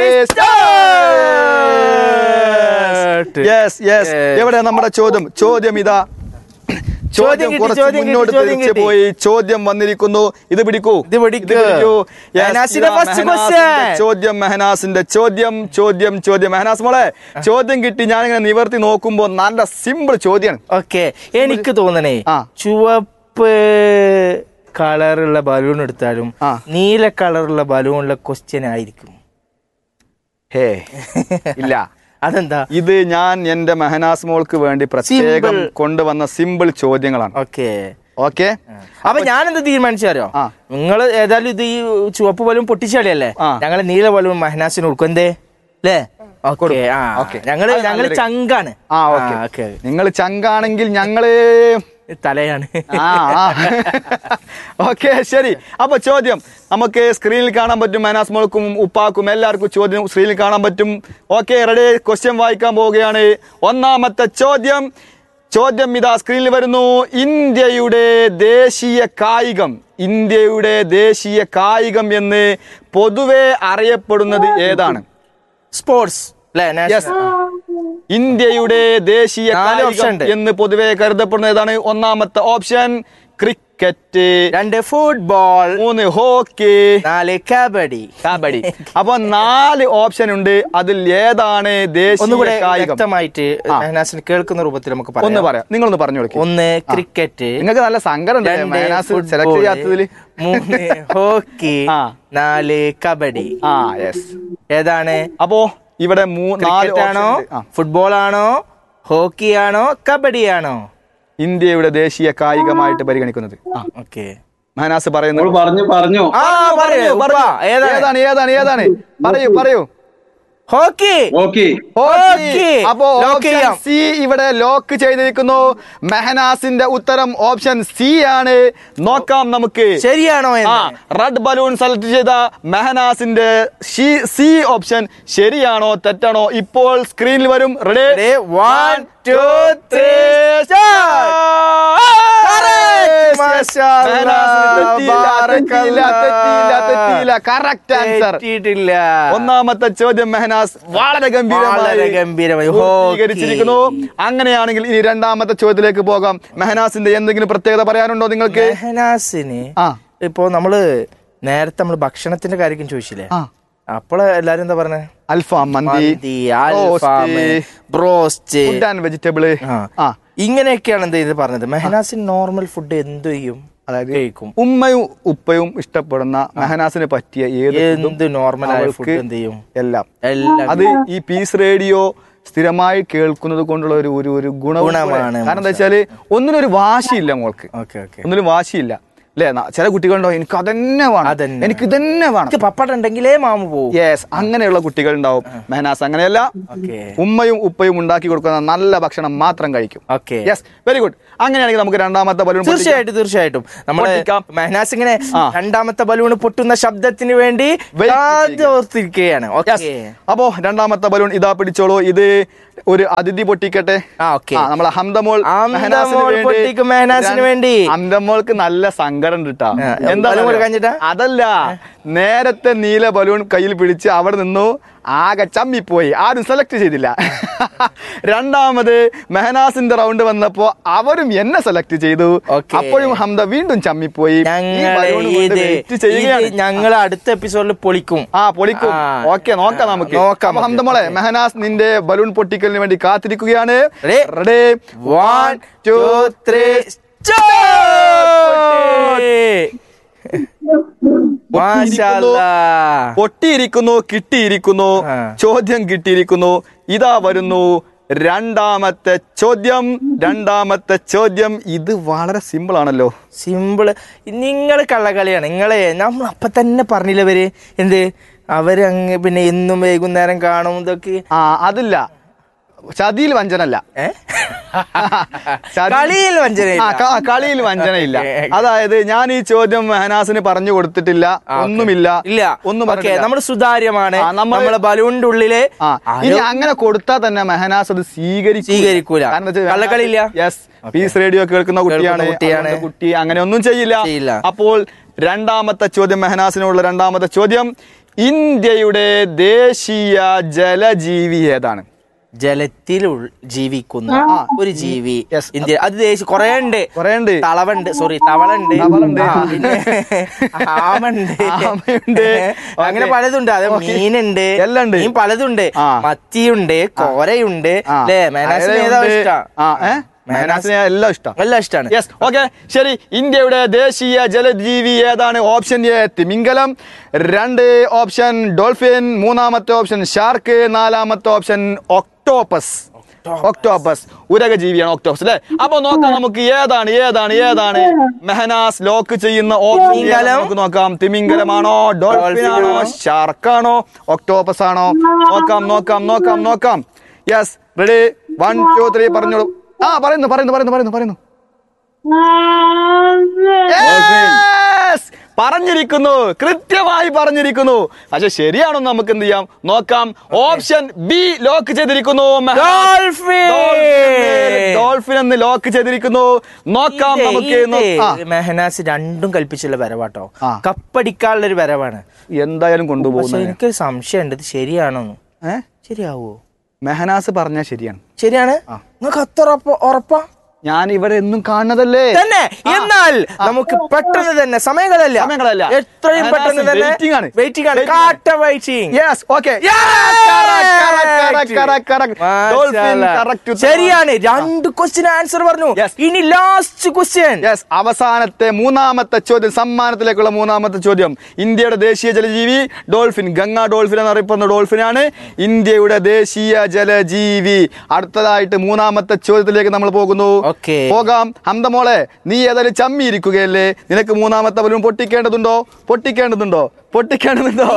yes yes എവിടെ നമ്മുടെ ചോദ്യം ചോദ്യം ഇതാ ചോദ്യം കിട്ടി, കുറച്ച് ചോദ്യം കിട്ടി, മുന്നോട്ട് ചോദ്യം തിരിച്ചു കിട്ടി. പോയി ചോദ്യം വന്നിരിക്കുന്നു ഇത് പിടിക്കൂ ഇത് പിടിക്ക്. Yes, മെഹനാസിന്റെ ഇതാ first മെഹനാസിന്റെ question. ചോദ്യം മെഹനാസിന്റെ ചോദ്യം ചോദ്യം ചോദ്യം മെഹനാസ് മോളെ ചോദ്യം കിട്ടി ഞാനിങ്ങനെ നിവർത്തി നോക്കുമ്പോ നല്ല സിമ്പിൾ ചോദ്യമാണ് ഓക്കെ എനിക്ക് തോന്നണേ ആ. ചുവപ്പ് കളറുള്ള ബലൂൺ എടുത്താലും ആ. നീല കളറുള്ള ബലൂണുള്ള ക്വസ്റ്റ്യൻ ആയിരിക്കും ഹേ ഇല്ല അതെന്താ ഇത് ഞാൻ എന്റെ മെഹനാസ് മോൾക്ക് വേണ്ടി പ്രത്യേകം Simple. കൊണ്ടുവന്ന സിമ്പിൾ ചോദ്യങ്ങളാണ് ഓക്കെ ഓക്കെ അപ്പൊ ഞാൻ എന്ത് തീരുമാനിച്ചാരോ ആ. നിങ്ങൾ ഏതായാലും ഇത് ഈ ചുവപ്പ് ബലൂൺ പൊട്ടിച്ചാളിയല്ലേ ആ. ഞങ്ങള് നീല ബലൂൺ മഹനാസിന് കൊടുക്കും എന്തേ അല്ലേ ഓക്കെ ആ Okay. ഞങ്ങള് അത് ഞങ്ങള് നല്ലൊരു- ചങ്കാണ് ആ ഓക്കെ ഓക്കെ നിങ്ങൾ ചങ്കാണെങ്കിൽ ഞങ്ങള് തലയാണ് ആ ഓക്കെ ശരി അപ്പൊ ചോദ്യം നമുക്ക് സ്ക്രീനിൽ കാണാൻ പറ്റും മെനാസ് മോൾക്കും ഉപ്പാക്കും എല്ലാവർക്കും ചോദ്യം സ്ക്രീനിൽ കാണാൻ പറ്റും ഓക്കെ റെഡി ക്വസ്റ്റ്യൻ വായിക്കാൻ പോവുകയാണ് ഒന്നാമത്തെ ചോദ്യം ചോദ്യം ഇതാ സ്ക്രീനിൽ വരുന്നു ഇന്ത്യയുടെ ദേശീയ കായികം ഇന്ത്യയുടെ ദേശീയ കായികം എന്ന് പൊതുവെ അറിയപ്പെടുന്നത് ഏതാണ് സ്പോർട്സ് അല്ലേ യെസ് national- ഇന്ത്യയുടെ ദേശീയ നാല് കായികം option ഉണ്ട്. എന്ന് പൊതുവെ കരുതപ്പെടുന്ന ഏതാണ് ഒന്നാമത്തെ ഓപ്ഷൻ ക്രിക്കറ്റ് രണ്ട് ഫുട്ബോൾ മൂന്ന് ഹോക്കി നാല് കബഡി കബഡി അപ്പൊ നാല് ഓപ്ഷൻ ഉണ്ട് അതിൽ ഏതാണ് ദേശീയ ഒന്നുകൂടെ കായികം വ്യക്തമായിട്ട് ആ. മെഹനാസിന് കേൾക്കുന്ന രൂപത്തിൽ നമുക്ക് ഒന്ന് പറയാം പറയാം നിങ്ങളൊന്ന് പറഞ്ഞു കൊടുക്കും ഒന്ന് ക്രിക്കറ്റ് നിങ്ങൾക്ക് നല്ല സങ്കടം ഉണ്ട് രണ്ട് മൈനാസ് ഫുട്ബോൾ, സെലക്ട് ചെയ്യാത്തതില് മൂന്ന് ഹോക്കി ആ. നാല് കബഡി ആ യെസ് ഏതാണ് അപ്പോ ഇവിടെ മൂ- നാല് ക്രിക്കറ്റ് ആണോ option ഉണ്ട്. ആ. ഫുട്ബോൾ ആണോ ഹോക്കി ആണോ കബഡി ആണോ ഇന്ത്യയുടെ ദേശീയ കായികമായിട്ട് പരിഗണിക്കുന്നത് ആ ഓക്കെ മഹനാസ് നമ്മൾ പറയുന്നത് പറഞ്ഞു പറഞ്ഞു ആ പറയൂ പറഞ്ഞു. ഉപ്പ, ഏതാണ് ഏതാണ് ഏതാണ് ഏതാണ് പറയൂ പറയൂ ഹോക്കി ഓക്കെ ഹോക്കി. അപ്പോ Lock ഓപ്ഷൻ ചെയ്യാം. സി ഇവിടെ ലോക്ക് ചെയ്തിരിക്കുന്നു മെഹനാസിന്റെ ഉത്തരം ഓപ്ഷൻ സി ആണ് നോക്കാം നമുക്ക് ശരിയാണോ ആ എന്ന്? റെഡ് ബലൂൺ സെലക്ട് ചെയ്ത മെഹനാസിന്റെ സി ഓപ്ഷൻ ശരിയാണോ തെറ്റാണോ ഇപ്പോൾ സ്ക്രീനിൽ വരും ready Ready? One, two, three, start. Correct. Mashallah. Barakallah. Correct answer തെറ്റിയിട്ടില്ല ഒന്നാമത്തെ ചോദ്യം മെഹനാസ് വളരെ ഗംഭീരമായി വളരെ ഗംഭീരമായി. പൂർത്തീകരിച്ചിരിക്കുന്നു അങ്ങനെയാണെങ്കിൽ ഇനി രണ്ടാമത്തെ ചോദ്യത്തിലേക്ക് പോകാം മെഹനാസിന്റെ എന്തെങ്കിലും പ്രത്യേകത പറയാനുണ്ടോ നിങ്ങൾക്ക് മെഹനാസിന് ആ. ഇപ്പൊ നമ്മള് നേരത്തെ നമ്മള് ഭക്ഷണത്തിന്റെ കാര്യം ചോദിച്ചില്ലേ ആ. അപ്പോൾ എല്ലാരും എന്താ പറഞ്ഞേ അൽഫാം മന്തി മന്തി അൽഫാം ബ്രോസ്റ്റ് ഫുഡ് ആൻഡ് വെജിറ്റബിള് ആ ഇങ്ങനെയൊക്കെയാണ് എന്ത് ചെയ്ത് പറഞ്ഞത് മെഹനാസിന് നോർമൽ ഫുഡ് എന്ത് ചെയ്യും അതായത് കഴിക്കും ഉമ്മയും ഉപ്പയും ഇഷ്ടപ്പെടുന്ന മെഹനാസിന് പറ്റിയ ഏത് food ഉം എന്ത് നോർമൽ ആയ അവൾക്ക് ഫുഡ് എന്ത് ചെയ്യും എല്ലാം എല്ലാം അത് ഈ പീസ് റേഡിയോ സ്ഥിരമായി കേൾക്കുന്നത് കൊണ്ടുള്ള ഒരു ഒരു ഒരു ഗുണവും കൂടെ. ഗുണമാണ് കാരണം എന്താ വെച്ചാല് ഒന്നിനും ഒരു വാശിയില്ല മോൾക്ക് ഓക്കെ ഓക്കെ ഒന്നിനും വാശിയില്ല അല്ലേ ന- ചില കുട്ടികളുണ്ടോ എനിക്ക് അതന്നെ വേണം അതന്നെ. എനിക്ക് ഇതന്നെ വേണം എനിക്ക് പപ്പട ഉണ്ടെങ്കിലേ മാമ പോവും യെസ് അങ്ങനെയുള്ള കുട്ടികൾ ഉണ്ടാവും മെഹനാസ് അങ്ങനെയല്ല ഓക്കെ ഉമ്മയും ഉപ്പയും ഉണ്ടാക്കി കൊടുക്കുന്ന നല്ല ഭക്ഷണം മാത്രം കഴിക്കും ഓക്കെ യെസ് വെരി ഗുഡ് അങ്ങനെയാണെങ്കിൽ നമുക്ക് രണ്ടാമത്തെ ബലൂൺ തീർച്ചയായിട്ടും തീർച്ചയായിട്ടും നമ്മള് പൊട്ടിക്കാം. മെഹനാസ് ഇങ്ങനെ ആ. രണ്ടാമത്തെ ബലൂൺ പൊട്ടുന്ന ശബ്ദത്തിന് വേണ്ടി Wait കാതോർത്തിരിക്കുകയാണ് ഓക്കെ അപ്പോ രണ്ടാമത്തെ ബലൂൺ ഇതാ പിടിച്ചോളൂ ഇത് ഒരു അതിഥി പൊട്ടിക്കട്ടെ ആ, okay. ആ, നമ്മളെ ഹംദമോൾ ഹംദമോൾ മെഹനാസിന് വേണ്ടി പൊട്ടിക്കും മെഹനാസിന് രണ്ട് വേണ്ടി. ഹംദമോൾക്ക് നല്ല സങ്കടം ഉണ്ട് ട്ടാ. ആ, എന്താ ബലൂൺ അറിയോ? കൊടുക്കാഞ്ഞിട്ടാ? അതല്ല നേരത്തെ നീല ബലൂൺ കയ്യിൽ പിടിച്ച് അവിടെ നിന്നു ആകെ ചമ്മിപ്പോയി ആരും സെലക്ട് ചെയ്തില്ല രണ്ടാമത് മെഹനാസിന്റെ റൗണ്ട് വന്നപ്പോ അവരും എന്നെ സെലക്ട് ചെയ്തു Okay. അപ്പോഴും ഹംദ വീണ്ടും ചമ്മിപ്പോയി ഈ ഞങ്ങളെ balloon കൊണ്ട് ഇത് wait ചെയ്യുകയാണ് ഞങ്ങൾ അടുത്ത എപ്പിസോഡിൽ പൊളിക്കും ആ പൊളിക്കും ആ. ഓക്കെ നോക്കാം നമുക്ക് നോക്കാം അപ്പൊ നമുക്ക്. ഹംദമോളെ മെഹനാസ് നിന്റെ ബലൂൺ പൊട്ടിക്കലിന് വേണ്ടി കാത്തിരിക്കുകയാണ് Ready? Ready one two three പൊട്ടിയിരിക്കുന്നു കിട്ടിയിരിക്കുന്നു ആ. ചോദ്യം കിട്ടിയിരിക്കുന്നു ഇതാ വരുന്നു രണ്ടാമത്തെ ചോദ്യം രണ്ടാമത്തെ ചോദ്യം ഇത് വളരെ സിമ്പിൾ ആണല്ലോ സിമ്പിള് നിങ്ങൾ കള്ളക്കളിയാണ് നിങ്ങളെ നമ്മൾ അപ്പൊ തന്നെ പറഞ്ഞില്ലവര് എന്ത് അവര് അങ്ങ് പിന്നെ എന്നും വൈകുന്നേരം കാണും ഇതൊക്കെ ആ അതില്ല ചതിയിൽ വഞ്ചനല്ല ഏ? ചതി- കളിയിൽ വഞ്ചനയില്ല. ആ, ക- കളിയിൽ വഞ്ചനയില്ല Okay, okay. അതായത് ഞാൻ ഈ ചോദ്യം മെഹനാസിന് പറഞ്ഞു കൊടുത്തിട്ടില്ല ആ, okay. ഒന്നുമില്ല ഇല്ല ഒന്നും ഓക്കെ പറഞ്ഞിട്ടില്ല. നമ്മൾ സുതാര്യമാണ് ആ, നമ്മള് നമ്മളെ ബലൂണിന്റെ ഉള്ളില് ആ ആരോ- ഇനി അങ്ങനെ കൊടുത്താൽ തന്നെ മെഹനാസ് അത് സ്വീകരിക്കൂല. സ്വീകരിക്കൂല. കാരണം എന്താ വെച്ചാ കള്ളക്കളിയില്ല. യെസ് പീസ് റേഡിയോ കേൾക്കുന്ന കുട്ടിയാണ് കേൾക്കുന്ന കുട്ടിയാണ്. അതുകൊണ്ട് കുട്ടി അങ്ങനെ ഒന്നും ചെയ്യില്ല ചെയ്യില്ല. അപ്പോൾ രണ്ടാമത്തെ ചോദ്യം മെഹനാസിനുള്ള രണ്ടാമത്തെ ചോദ്യം ഇന്ത്യയുടെ ദേശീയ ജലജീവി ഏതാണ് ജലത്തിൽ ഉൾ- ജീവിക്കുന്ന ഒരു ജീവി Yes. ഇന്ത്യ അത് ദേശീയ കൊറേ ഉണ്ട് കുറേ ഉണ്ട് തളവുണ്ട് സോറി തവളുണ്ട് തവളുണ്ട്. ആ, പിന്നെ ആമുണ്ട് ആമയുണ്ട്. അങ്ങനെ Okay. പലതുണ്ട് അത് Okay. മീനുണ്ട് എല്ലാം ഉണ്ട്. മീൻ പലതുണ്ട് ആ. മത്തിയുണ്ട് കോരയുണ്ട് ആ. അല്ലേ മേനാസിന് ഏതാ അയലയുണ്ട്. ഇഷ്ടം ആ ഏ മെഹനാസിനെ എല്ലാം ഇഷ്ടം എല്ലാം ഇഷ്ടമാണ് യെസ് ഓക്കെ ശരി ഇന്ത്യയുടെ ദേശീയ ജലജീവി ഏതാണ് ഓപ്ഷൻ എ തിമിംഗലം രണ്ട് ഓപ്ഷൻ ഡോൾഫിൻ മൂന്നാമത്തെ ഓപ്ഷൻ ഷാർക്ക് നാലാമത്തെ ഓപ്ഷൻ ഒക്ടോപ്പസ് ഒക്ടോപ്പസ് ഉരകജീവിയാണ് ഒക്ടോപ്പസ് അല്ലെ അപ്പൊ നോക്കാം നമുക്ക് ഏതാണ് ഏതാണ് ഏതാണ് മെഹനാസ് ലോക്ക് ചെയ്യുന്ന ഓപ്ഷൻ തിമിംഗലം. നമുക്ക് നോക്കാം തിമിംഗലമാണോ ഡോൾഫിൻ ആണോ ഷാർക്കാണോ ഒക്ടോപ്പസ് ആണോ നോക്കാം നോക്കാം നോക്കാം നോക്കാം yes ready one two three പറഞ്ഞോളൂ ആ പറയുന്നു പറയുന്നു പറയുന്നു പറയുന്നു പറയുന്നു Yes! പറഞ്ഞിരിക്കുന്നു കൃത്യമായി പറഞ്ഞിരിക്കുന്നു പക്ഷെ ശരിയാണോ നമുക്ക് എന്ത് ചെയ്യാം നോക്കാം ഓപ്ഷൻ ബി ലോക്ക് ചെയ്തിരിക്കുന്നു Dolphin! ഡോൾഫിൻ എന്ന് ലോക്ക് ചെയ്തിരിക്കുന്നു നോക്കാം ഇത് നമുക്ക് ഇത് നോ- ആ, മെഹനാസ് രണ്ടും കൽപ്പിച്ചുള്ള വരവാട്ടോ ആ. കപ്പടിക്കാനുള്ള ഒരു വരവാണ് എന്തായാലും പക്ഷെ കൊണ്ടുപോകുന്നത് എനിക്കൊരു സംശയമുണ്ട് ഇത് ശരിയാണോ ഏ? ശരിയാവോ മെഹനാസ് പറഞ്ഞാൽ ശരിയാണ് ശരിയാണ് നിങ്ങൾക്ക് അത്ര ഉറപ്പ- ഉറപ്പാ ഞാൻ ഇവരെ എന്നും കാണുന്നതല്ലേ തന്നെ എന്നാൽ നമുക്ക് പെട്ടെന്ന് തന്നെ സമയങ്ങളല്ല സമയങ്ങളല്ല. എത്രയും Manas പെട്ടെന്ന് തന്നെ waiting ആണ്. വെയിറ്റിംഗ് ആണ് Waiting ആണ്. കാട്ട വെയിറ്റിംഗ് യെസ് ഓക്കെ ശരിയാണ് രണ്ട് ക്വസ്റ്റ്യൻ ആൻസർ പറഞ്ഞു Yes. ഇനി ലാസ്റ്റ് ക്വസ്റ്റ്യൻ യെസ് അവസാനത്തെ മൂന്നാമത്തെ ചോദ്യം സമ്മാനത്തിലേക്കുള്ള മൂന്നാമത്തെ ചോദ്യം ഇന്ത്യയുടെ ദേശീയ ജലജീവി ഡോൾഫിൻ ഗംഗ ഡോൾഫിൻ എന്നറിയപ്പെടുന്ന ഡോൾഫിനാണ് ഇന്ത്യയുടെ ദേശീയ ജലജീവി അടുത്തതായിട്ട് മൂന്നാമത്തെ ചോദ്യത്തിലേക്ക് നമ്മൾ പോകുന്നു Okay. പോകാം ഹന്തമോളെ നീ ഏതായാലും ചമ്മി ഇരിക്കുകയല്ലേ നിനക്ക് മൂന്നാമത്തെ ബലൂൺ പൊട്ടിക്കേണ്ടതുണ്ടോ പൊട്ടിക്കേണ്ടതുണ്ടോ പൊട്ടിക്കേണ്ടതുണ്ടോ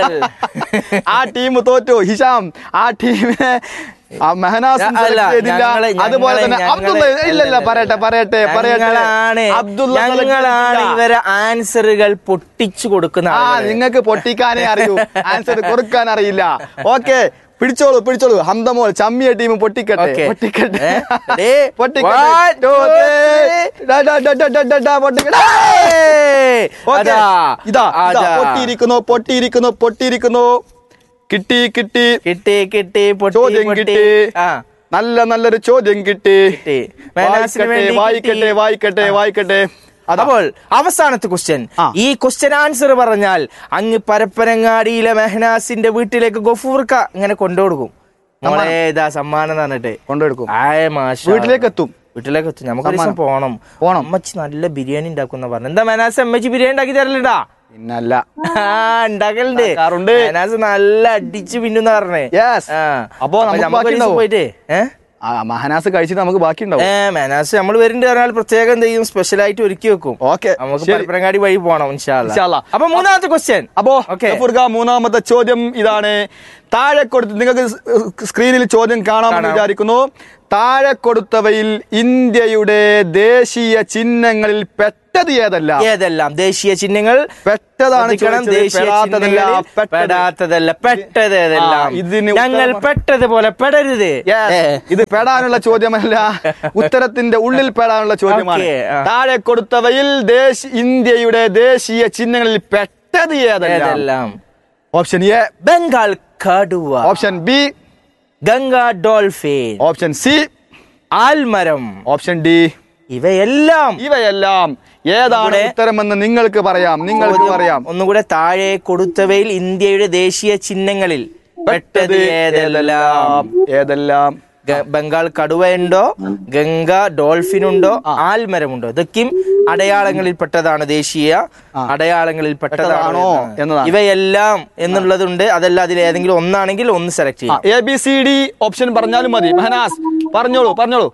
ആ ടീം തോറ്റു ഹിഷാം ആ ടീമിനെ ആ മെഹനാസ് അല്ല, select ചെയ്തില്ല ഞങ്ങള് അതുപോലെ തന്നെ ഞങ്ങള് അബ്ദുള്ള ഇല്ല ഇല്ല പറയട്ടെ പറയട്ടെ പറയട്ടെ ഞങ്ങളാണ് അബ്ദുള്ള select ഞങ്ങളാണ് ചെയ്തില്ല. ഇവരെ ആൻസറുകൾ പൊട്ടിച്ചു കൊടുക്കുന്ന ആ ആളുകള്. നിങ്ങൾക്ക് പൊട്ടിക്കാനേ അറിയൂ ആൻസർ കൊടുക്കാൻ അറിയില്ല ഓക്കെ പിടിച്ചോളൂ പിടിച്ചോളൂ ഹംദമോൾ ചമ്മിയ ടീം പൊട്ടിക്കട്ടെ Okay. പൊട്ടിക്കട്ടെ ഏ? Ready? പൊട്ടിക്കട്ടെ One, Two, two, three. three. ഡാ, ഡാ, ഡാ, ഡാ, ഡാ, ഡാ, ഡാ, പൊട്ടിക്കട്ടെ. ഏയ്! Okay. അതാ, ഇതാ ഇതാ അതാ. പൊട്ടിയിരിക്കുന്നു പൊട്ടിയിരിക്കുന്നു പൊട്ടിയിരിക്കുന്നു കിട്ടി കിട്ടി കിട്ടി കിട്ടി പൊട്ടി ചോദ്യം പൊട്ടി കിട്ടി ആ നല്ല നല്ലൊരു ചോദ്യം കിട്ടി കിട്ടി. മെഹനാസിന് വായിക്കട്ടെ വേണ്ടി വായിക്കട്ടെ കിട്ടി. വായിക്കട്ടെ വായിക്കട്ടെ അതാ അപ്പോൾ അവസാനത്തെ ക്വസ്റ്റ്യൻ ആ. ഈ ക്വസ്റ്റ്യൻ ആൻസർ പറഞ്ഞാൽ അങ്ങ് പരപ്പനങ്ങാടിയിലെ മെഹനാസിന്റെ വീട്ടിലേക്ക് ഗഫൂർക്ക ഇങ്ങനെ കൊണ്ടുകൊടുക്കും നമ്മളെ ഇതാ സമ്മാനം എന്ന് പറഞ്ഞിട്ട് കൊണ്ടെടുക്കും ആയ മാഷ വീട്ടിലേക്ക് എത്തും വീട്ടിലേക്ക് എത്തും നമുക്ക് ഒരു ദിവസം പോണം പോണം. അമ്മച്ചി നല്ല ബിരിയാണി ഉണ്ടാക്കുന്ന പറഞ്ഞു എന്താ മെനാസ് അമ്മച്ചി ബിരിയാണി ഉണ്ടാക്കി തരലുണ്ടാ പിന്നല്ല ആ, ഉണ്ടാക്കലുണ്ട് ഉണ്ടാക്കാറുണ്ട്. മെനാസ് നല്ല അടിച്ച് പിന്നുന്ന പറഞ്ഞേ Yes. ആ. അപ്പോ നമുക്ക് നമുക്ക് ഒരു ദിവസം ബാക്കിയുണ്ടാവോ? പോയിട്ട് ഏഹ് ആ മഹനാസ് കഴിച്ചിട്ട് നമുക്ക് ബാക്കിയുണ്ടാവും ഏ മെനാസ് നമ്മൾ വരുന്നുണ്ട് പറഞ്ഞാൽ പ്രത്യേകം എന്ത് ചെയ്യും സ്പെഷ്യൽ ആയിട്ട് ഒരുക്കി വെക്കും ഓക്കെ നമുക്ക് ശരി. പരപ്പനങ്ങാടി വഴി പോണം ഇൻഷാല്ലാ. ഇൻഷാല്ലാ. അപ്പൊ മൂന്നാമത്തെ ക്വസ്റ്റ്യൻ അപ്പോ Okay. ഗഫൂർക്ക, മൂന്നാമത്തെ ചോദ്യം ഇതാണ് താഴെ കൊടുത്ത് നിങ്ങൾക്ക് സ് സ്ക്രീനിൽ ചോദ്യം കാണാമെന്ന് കാണാം. വിചാരിക്കുന്നു താഴെ കൊടുത്തവയിൽ ഇന്ത്യയുടെ ദേശീയ ചിഹ്നങ്ങളിൽ പെട്ടത് ഏതല്ല ഏതെല്ലാം ദേശീയ ചിഹ്നങ്ങൾ പെട്ടതാണ് ശ്രദ്ധിക്കണം, ചോദിച്ചത്. ദേശീയ പെടാത്തതല്ല, ചിഹ്നങ്ങളിൽ പെട്ടത്. പെടാത്തതല്ല പെട്ടത് ഏതെല്ലാം ആ, ഇതിന് ഞങ്ങൾ ഉത്തരം- പെട്ടതുപോലെ പെടരുത് Yes. ഏ. ഇത് പെടാനുള്ള ചോദ്യമല്ല ഉത്തരത്തിന്റെ ഉള്ളിൽ പെടാനുള്ള ചോദ്യമാണ് Okay, ആ. താഴെ കൊടുത്തവയിൽ ദേശ ഇന്ത്യയുടെ ദേശീയ ചിഹ്നങ്ങളിൽ പെട്ടത് ഏതല്ല ഏതെല്ലാം ഓപ്ഷൻ എ ബംഗാൾ കടുവ option B Ganga dolphin option C ആൽമരം ഓപ്ഷൻ ഡി ഇവയെല്ലാം ഇവയെല്ലാം ഏതാണ് ഇവിടെ- ഉത്തരമെന്ന് നിങ്ങൾക്ക് പറയാം നിങ്ങൾക്ക് ചോദ്യം പറയാം ഒന്നുകൂടെ താഴെ കൊടുത്തവയിൽ ഇന്ത്യയുടെ ദേശീയ ചിഹ്നങ്ങളിൽ പെട്ടത് ഏതെല്ലാം ഏതെല്ലാം ഗ- ബംഗാൾ കടുവയുണ്ടോ ഗംഗ ഡോൾഫിൻ ഉണ്ടോ ആൽമരമുണ്ടോ ഇതൊക്കെയും അടയാളങ്ങളിൽ പെട്ടതാണ് ദേശീയ അടയാളങ്ങളിൽ പെട്ടതാണോ പെട്ടതാണോ എന്നാണ്. എന്നതാണ്. ഇവയെല്ലാം എന്നുള്ളതുണ്ട് അതല്ല അതിൽ ഏതെങ്കിലും ഒന്നാണെങ്കിൽ ഒന്ന് സെലക്ട് ചെയ്യാം A B C D option പറഞ്ഞാലും മതി മെഹനാസ് പറഞ്ഞോളൂ പറഞ്ഞോളൂ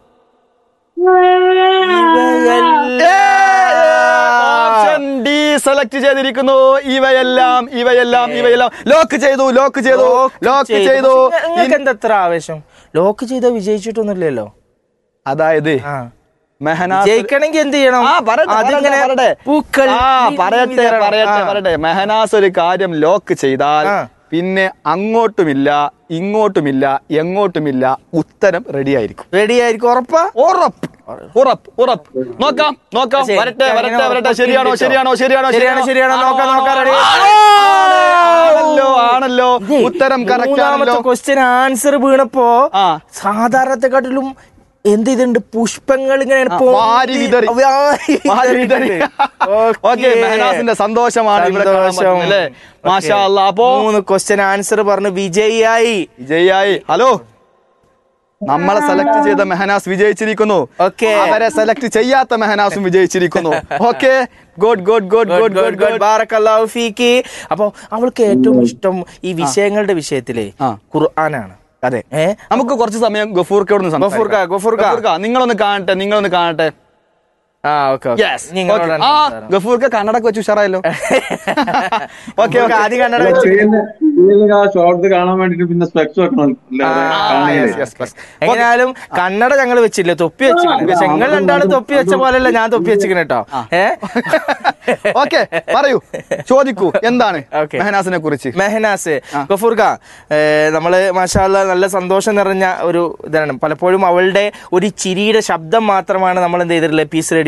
ഓപ്ഷൻ ഡി സെലക്ട് ചെയ്തിരിക്കുന്നു ഇവയെല്ലാം ഇവയെല്ലാം ഇവയെല്ലാം ലോക്ക് ചെയ്തു ലോക്ക് ചെയ്തു ലോക്ക് ചെയ്തു നിങ്ങൾക്ക് എന്താ എത്ര ആവേശം ലോക്ക് ചെയ്ത വിജയിച്ചിട്ടൊന്നുമില്ലല്ലോ അതായത് ആ മെഹനാസ് ജയിക്കണമെങ്കിൽ എന്ത് ചെയ്യണം ആ പറയട്ടെ അതിങ്ങനെ പറയട്ടെ, പറയട്ടെ പൂക്കൾ ആ പറയട്ടെ വിതരണം. പറയട്ടെ ആ. പറയട്ടെ മെഹനാസ് ഒരു കാര്യം ലോക്ക് ചെയ്താൽ ആ. പിന്നെ അങ്ങോട്ടുമില്ല ഇങ്ങോട്ടുമില്ല എങ്ങോട്ടുമില്ല ഉത്തരം റെഡി ആയിരിക്കും റെഡി ആയിരിക്കും ഉറപ്പാ ഉറപ്പ് ഉറപ്പ് ഉറപ്പ് നോക്കാം നോക്കാം ശരി. വരട്ടെ വരട്ടെ അങ്ങനെ വരട്ടെ ഉറപ്പ് ശരിയാണോ കിട്ടിയോ? ശരിയാണോ ശരിയാണോ ശരിയാണ്, ശരിയാണോ? നോക്കാം, നോക്കാം, ready? ആണല്ലോ ആണല്ലോ ഇതേ, ഉത്തരം കറക്റ്റ് ആണല്ലോ മൂന്നാമത്തെ ക്വസ്റ്റ്യൻ ആൻസർ വീണപ്പോ ആ. സാധാരണത്തെക്കാട്ടിലും എന്ത് ഇതുണ്ട് പുഷ്പങ്ങൾ ഇങ്ങനെ ആ, പൊന്തി- വാരി വിതറി. വാരി വാരി വിതറി. Okay. ഓക്കെ മെഹനാസിന്റെ സന്തോഷമാണ് ഇവിടെ കാണാൻ സന്തോഷം. പറ്റുന്നത് അല്ലേ മാഷാ Okay. അല്ലാ അപ്പോ മൂന്ന് ക്വസ്റ്റ്യൻ ആൻസർ പറഞ്ഞ് വിജയിയായി വിജയായി ഹലോ നമ്മളെ സെലക്ട് ചെയ്ത മെഹനാസ് വിജയിച്ചിരിക്കുന്നു Okay. അവരെ സെലക്ട് ചെയ്യാത്ത മെഹനാസും വിജയിച്ചിരിക്കുന്നു okay good good good good good good ബാറക്കല്ലാഹു ഫീക്ക് അപ്പൊ അവൾക്ക് ഏറ്റവും ഇഷ്ടം ഈ വിഷയങ്ങളുടെ വിഷയത്തില് ആ. ഖുർആനാണ് അതെ ഏ നമുക്ക് കുറച്ച് സമയം ഗഫൂർക്കോട് ഗഫൂർക്ക, ഗഫൂർക്ക. നിങ്ങളൊന്ന് കാണട്ടെ നിങ്ങളൊന്ന് കാണട്ടെ ആ ഓക്കെ യെസ് ആ ഗഫൂർക്ക് കണ്ണടക്ക് വെച്ച് ഉഷാറായല്ലോ ഓക്കെ ഗഫൂർക്ക് ആദ്യം കണ്ണട വെച്ച് ആ ഷോർട്ട് കാണാൻ വേണ്ടിട്ട് പിന്നെ സ്പെക്സ് വെക്കണം അല്ലേ? കാണുകയില്ലേ? എങ്ങനെയാലും കണ്ണട ഞങ്ങൾ വെച്ചില്ല തൊപ്പി വെച്ചിരിക്കണം പക്ഷെ നിങ്ങൾ രണ്ടാളും തൊപ്പി വെച്ച പോലെയല്ല ഞാൻ തൊപ്പി വെച്ചിരിക്കണം കേട്ടോ ഏ ഓക്കെ പറയൂ ചോദിക്കൂ എന്താണ് Okay. മെഹനാസിനെ കുറിച്ച് മെഹനാസ് ഗഫൂർക്ക ഏ, നമ്മള് മാഷാല്ല നല്ല സന്തോഷം നിറഞ്ഞ ഒരു ഇതാണ് പലപ്പോഴും അവളുടെ ഒരു ചിരിയുടെ ശബ്ദം മാത്രമാണ് നമ്മൾ എന്ത് ചെയ്തിട്ടുള്ളത് പീസ് റേഡിയോ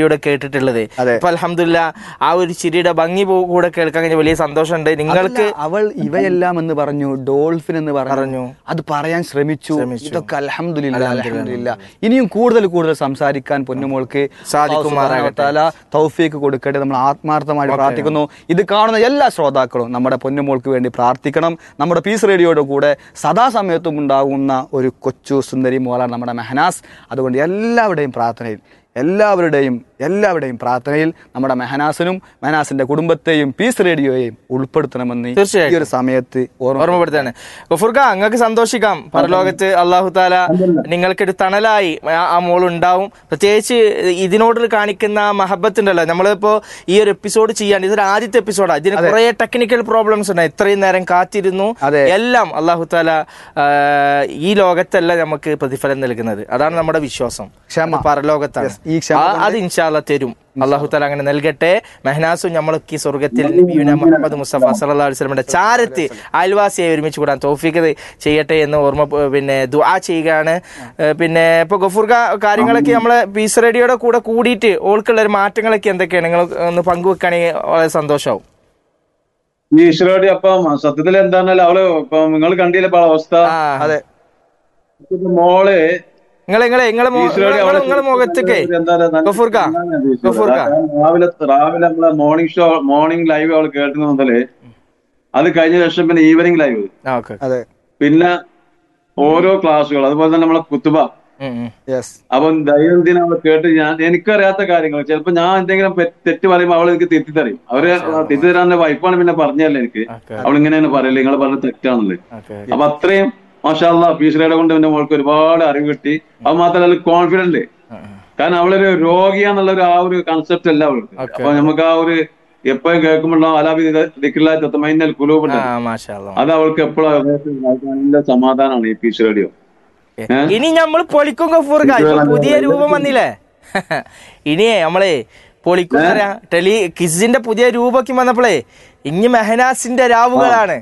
റേഡിയോയുടെ കേട്ടിട്ടുള്ളത് അതെ. അപ്പൊ അലഹമില്ല ആ ഒരു ചിരിയുടെ ഭംഗി പോ- കൂടെ കേൾക്കാൻ കഴിഞ്ഞ വലിയ സന്തോഷമുണ്ട് നിങ്ങൾക്ക് അതല്ല, അവൾ ഇവയെല്ലാം എന്ന് പറഞ്ഞു ഡോൾഫിൻ എന്ന് പറഞ്ഞു പറഞ്ഞു. അത് പറയാൻ ശ്രമിച്ചു ശ്രമിച്ചു. ഇതൊക്കെ അലഹമില്ല അലഹമില്ല ഇനിയും കൂടുതൽ കൂടുതൽ സംസാരിക്കാൻ പൊന്നുമോൾക്ക് സാധിക്കുമാറാകട്ടെ. അല്ലാഹു സുബ്ഹാനഹു വ തആല തൗഫീക്ക് കൊടുക്കട്ടെ നമ്മൾ ആത്മാർത്ഥമായിട്ട് പ്രാർത്ഥിക്കുന്നു ഇത് കാണുന്ന എല്ലാ ശ്രോതാക്കളും നമ്മുടെ പൊന്നുമോൾക്ക് വേണ്ടി പ്രാർത്ഥിക്കണം നമ്മുടെ പീസ് റേഡിയോയുടെ കൂടെ സദാസമയത്തും ഉണ്ടാകുന്ന ഒരു കൊച്ചു സുന്ദരി മോളാണ് നമ്മുടെ മെഹനാസ് അതുകൊണ്ട് എല്ലാവരുടെയും പ്രാർത്ഥനയിൽ എല്ലാവരുടെയും എല്ലാവരുടെയും പ്രാർത്ഥനയിൽ നമ്മുടെ മെഹനാസിനും മെഹനാസിന്റെ കുടുംബത്തെയും പീസ് റേഡിയോയെയും ഉൾപ്പെടുത്തണമെന്ന് ഈ തീർച്ചയായിട്ടും. ഒരു സമയത്ത് ഓർമ്മ ഓർമ്മപ്പെടുത്താണ് ഗഫൂർക്ക നിങ്ങൾക്ക് സന്തോഷിക്കാം പരലോകത്ത് അള്ളാഹു താല നിങ്ങൾക്കൊരു തണലായി ആ- ആ മോൾ ഉണ്ടാവും പ്രത്യേകിച്ച് ഇതിനോട് കാണിക്കുന്ന മഹബത്ത് ഉണ്ടല്ലോ നമ്മളിപ്പോ ഈ ഒരു എപ്പിസോഡ് ചെയ്യാൻ ഇതൊരു ആദ്യത്തെ എപ്പിസോഡാണ് ഇതിന് കുറെ ടെക്നിക്കൽ പ്രോബ്ലംസ് ഉണ്ട് ഇത്രയും നേരം കാത്തിരുന്നു അതെ. എല്ലാം അള്ളാഹു താല ആ, ഈ ലോകത്തല്ല നമുക്ക് പ്രതിഫലം നൽകുന്നത് അതാണ് നമ്മുടെ വിശ്വാസം ക്ഷമ. അത് പരലോകത്താണ് Yes, ഈ ക്ഷമ ആ- അത് ഇൻഷാല്ല തരും അള്ളാഹു താല അങ്ങനെ നൽകട്ടെ മെഹനാസും നമ്മളൊക്കെ ഈ സ്വർഗത്തിൽ നബിയുന മുഹമ്മദ് മുസ്തഫ സല്ലല്ലാഹു അലൈഹി വസല്ലമയുടെ ചാരത്ത് അയൽവാസിയായി ഒരുമിച്ച് കൂടാൻ തോഫിക്ക് ചെയ്യട്ടെ എന്ന് ഓർമ്മ പ- പിന്നെ ദുആ ചെയ്യുകയാണ് ഏഹ് പിന്നെ ഇപ്പൊ ഗഫൂർ ഖാ കാര്യങ്ങളൊക്കെ നമ്മളെ പീസ് റേഡിയോയുടെ കൂടെ കൂടിയിട്ട് ഓൾക്കുള്ള ഒരു മാറ്റങ്ങളൊക്കെ എന്തൊക്കെയാണ് നിങ്ങൾ ഒന്ന് പങ്കുവെക്കുകയാണെങ്കിൽ വളരെ സന്തോഷമാവും ഈ ഈശ്വരോടി അപ്പം സത്യത്തിൽ എന്താണെന്നാല് അവള് ഇപ്പം നിങ്ങൾ കണ്ടില്ല ഇപ്പൊ അവസ്ഥ ആ അതെ ഇപ്പൊ മോള് നിങ്ങളെ നിങ്ങളെ നിങ്ങളെ ഈശ്വരോടി നിങ്ങളെ അവളെ നിങ്ങളെ മുഖത്തേക്ക് എന്താ പറയാ, നല്ല ഗഫൂർ ഖാ ഈശ്വരോടി. ഗഫൂർ ഖാ രാവിലെ രാവിലെ നമ്മളെ മോർണിംഗ് ഷോ മോർണിംഗ് ലൈവ് അവൾ കേട്ടത് മുതല് അത് കഴിഞ്ഞ ശേഷം പിന്നെ ഈവനിങ് ലൈവ് ആ ഓക്കെ അതെ പിന്നെ ഓരോ ക്ലാസ്സുകൾ അതുപോലെ തന്നെ നമ്മളെ കുത്തുബ യെസ് അപ്പം ദൈനംദിനം അവൾ കേട്ട് ഞാൻ എനിക്കറിയാത്ത കാര്യങ്ങൾ ചിലപ്പോ ഞാൻ എന്തെങ്കിലും പെ- തെറ്റ് പറയുമ്പോൾ അവൾ എനിക്ക് തെറ്റിത്തറിയും അവര് തെറ്റിത്തരാന്റെ വൈഫാണ് പിന്നെ പറഞ്ഞല്ലേ എനിക്ക് ഓക്കെ അവൾ ഇങ്ങനെയാണ് പറയല്ലേ നിങ്ങൾ പറഞ്ഞ തെറ്റാണല്ലേ ഓക്കെ അപ്പൊ അത്രയും മാഷാല്ല ഫീസറയുടെ കൊണ്ട് എന്റെ മോൾക്ക് ഒരുപാട് അറിവ് കിട്ടി അത് മാത്രമല്ല കോൺഫിഡന്റ് കാരണം അവളൊരു രോഗിയാന്നുള്ള ഒരു ആ ഒരു കൺസെപ്റ്റ് അല്ല അവൾക്ക് Okay. അപ്പൊ നമുക്ക് ആ ഒരു എപ്പോഴും കേൾക്കുമ്പോഴോ അലാബി ദിക്കില്ലാത്ത കുലൂബുണ്ട് ആ മാഷാ അല്ലാ. അത് അവൾക്ക് എപ്പോഴും നല്ല സമാധാനമാണ് ഈ പീസ് റേഡിയോ ഇനി നമ്മൾ പൊളിക്കും ഗഫൂർ ഖാ. ഇപ്പൊ പുതിയ രൂപം വന്നില്ലേ ഇനിയേ നമ്മളെ പൊളിക്കും പറയാ ടെലി കിസിന്റെ പുതിയ രൂപമൊക്കെ വന്നപ്പോഴേ ഇനി മെഹനാസിന്റെ രാവുകളാണ്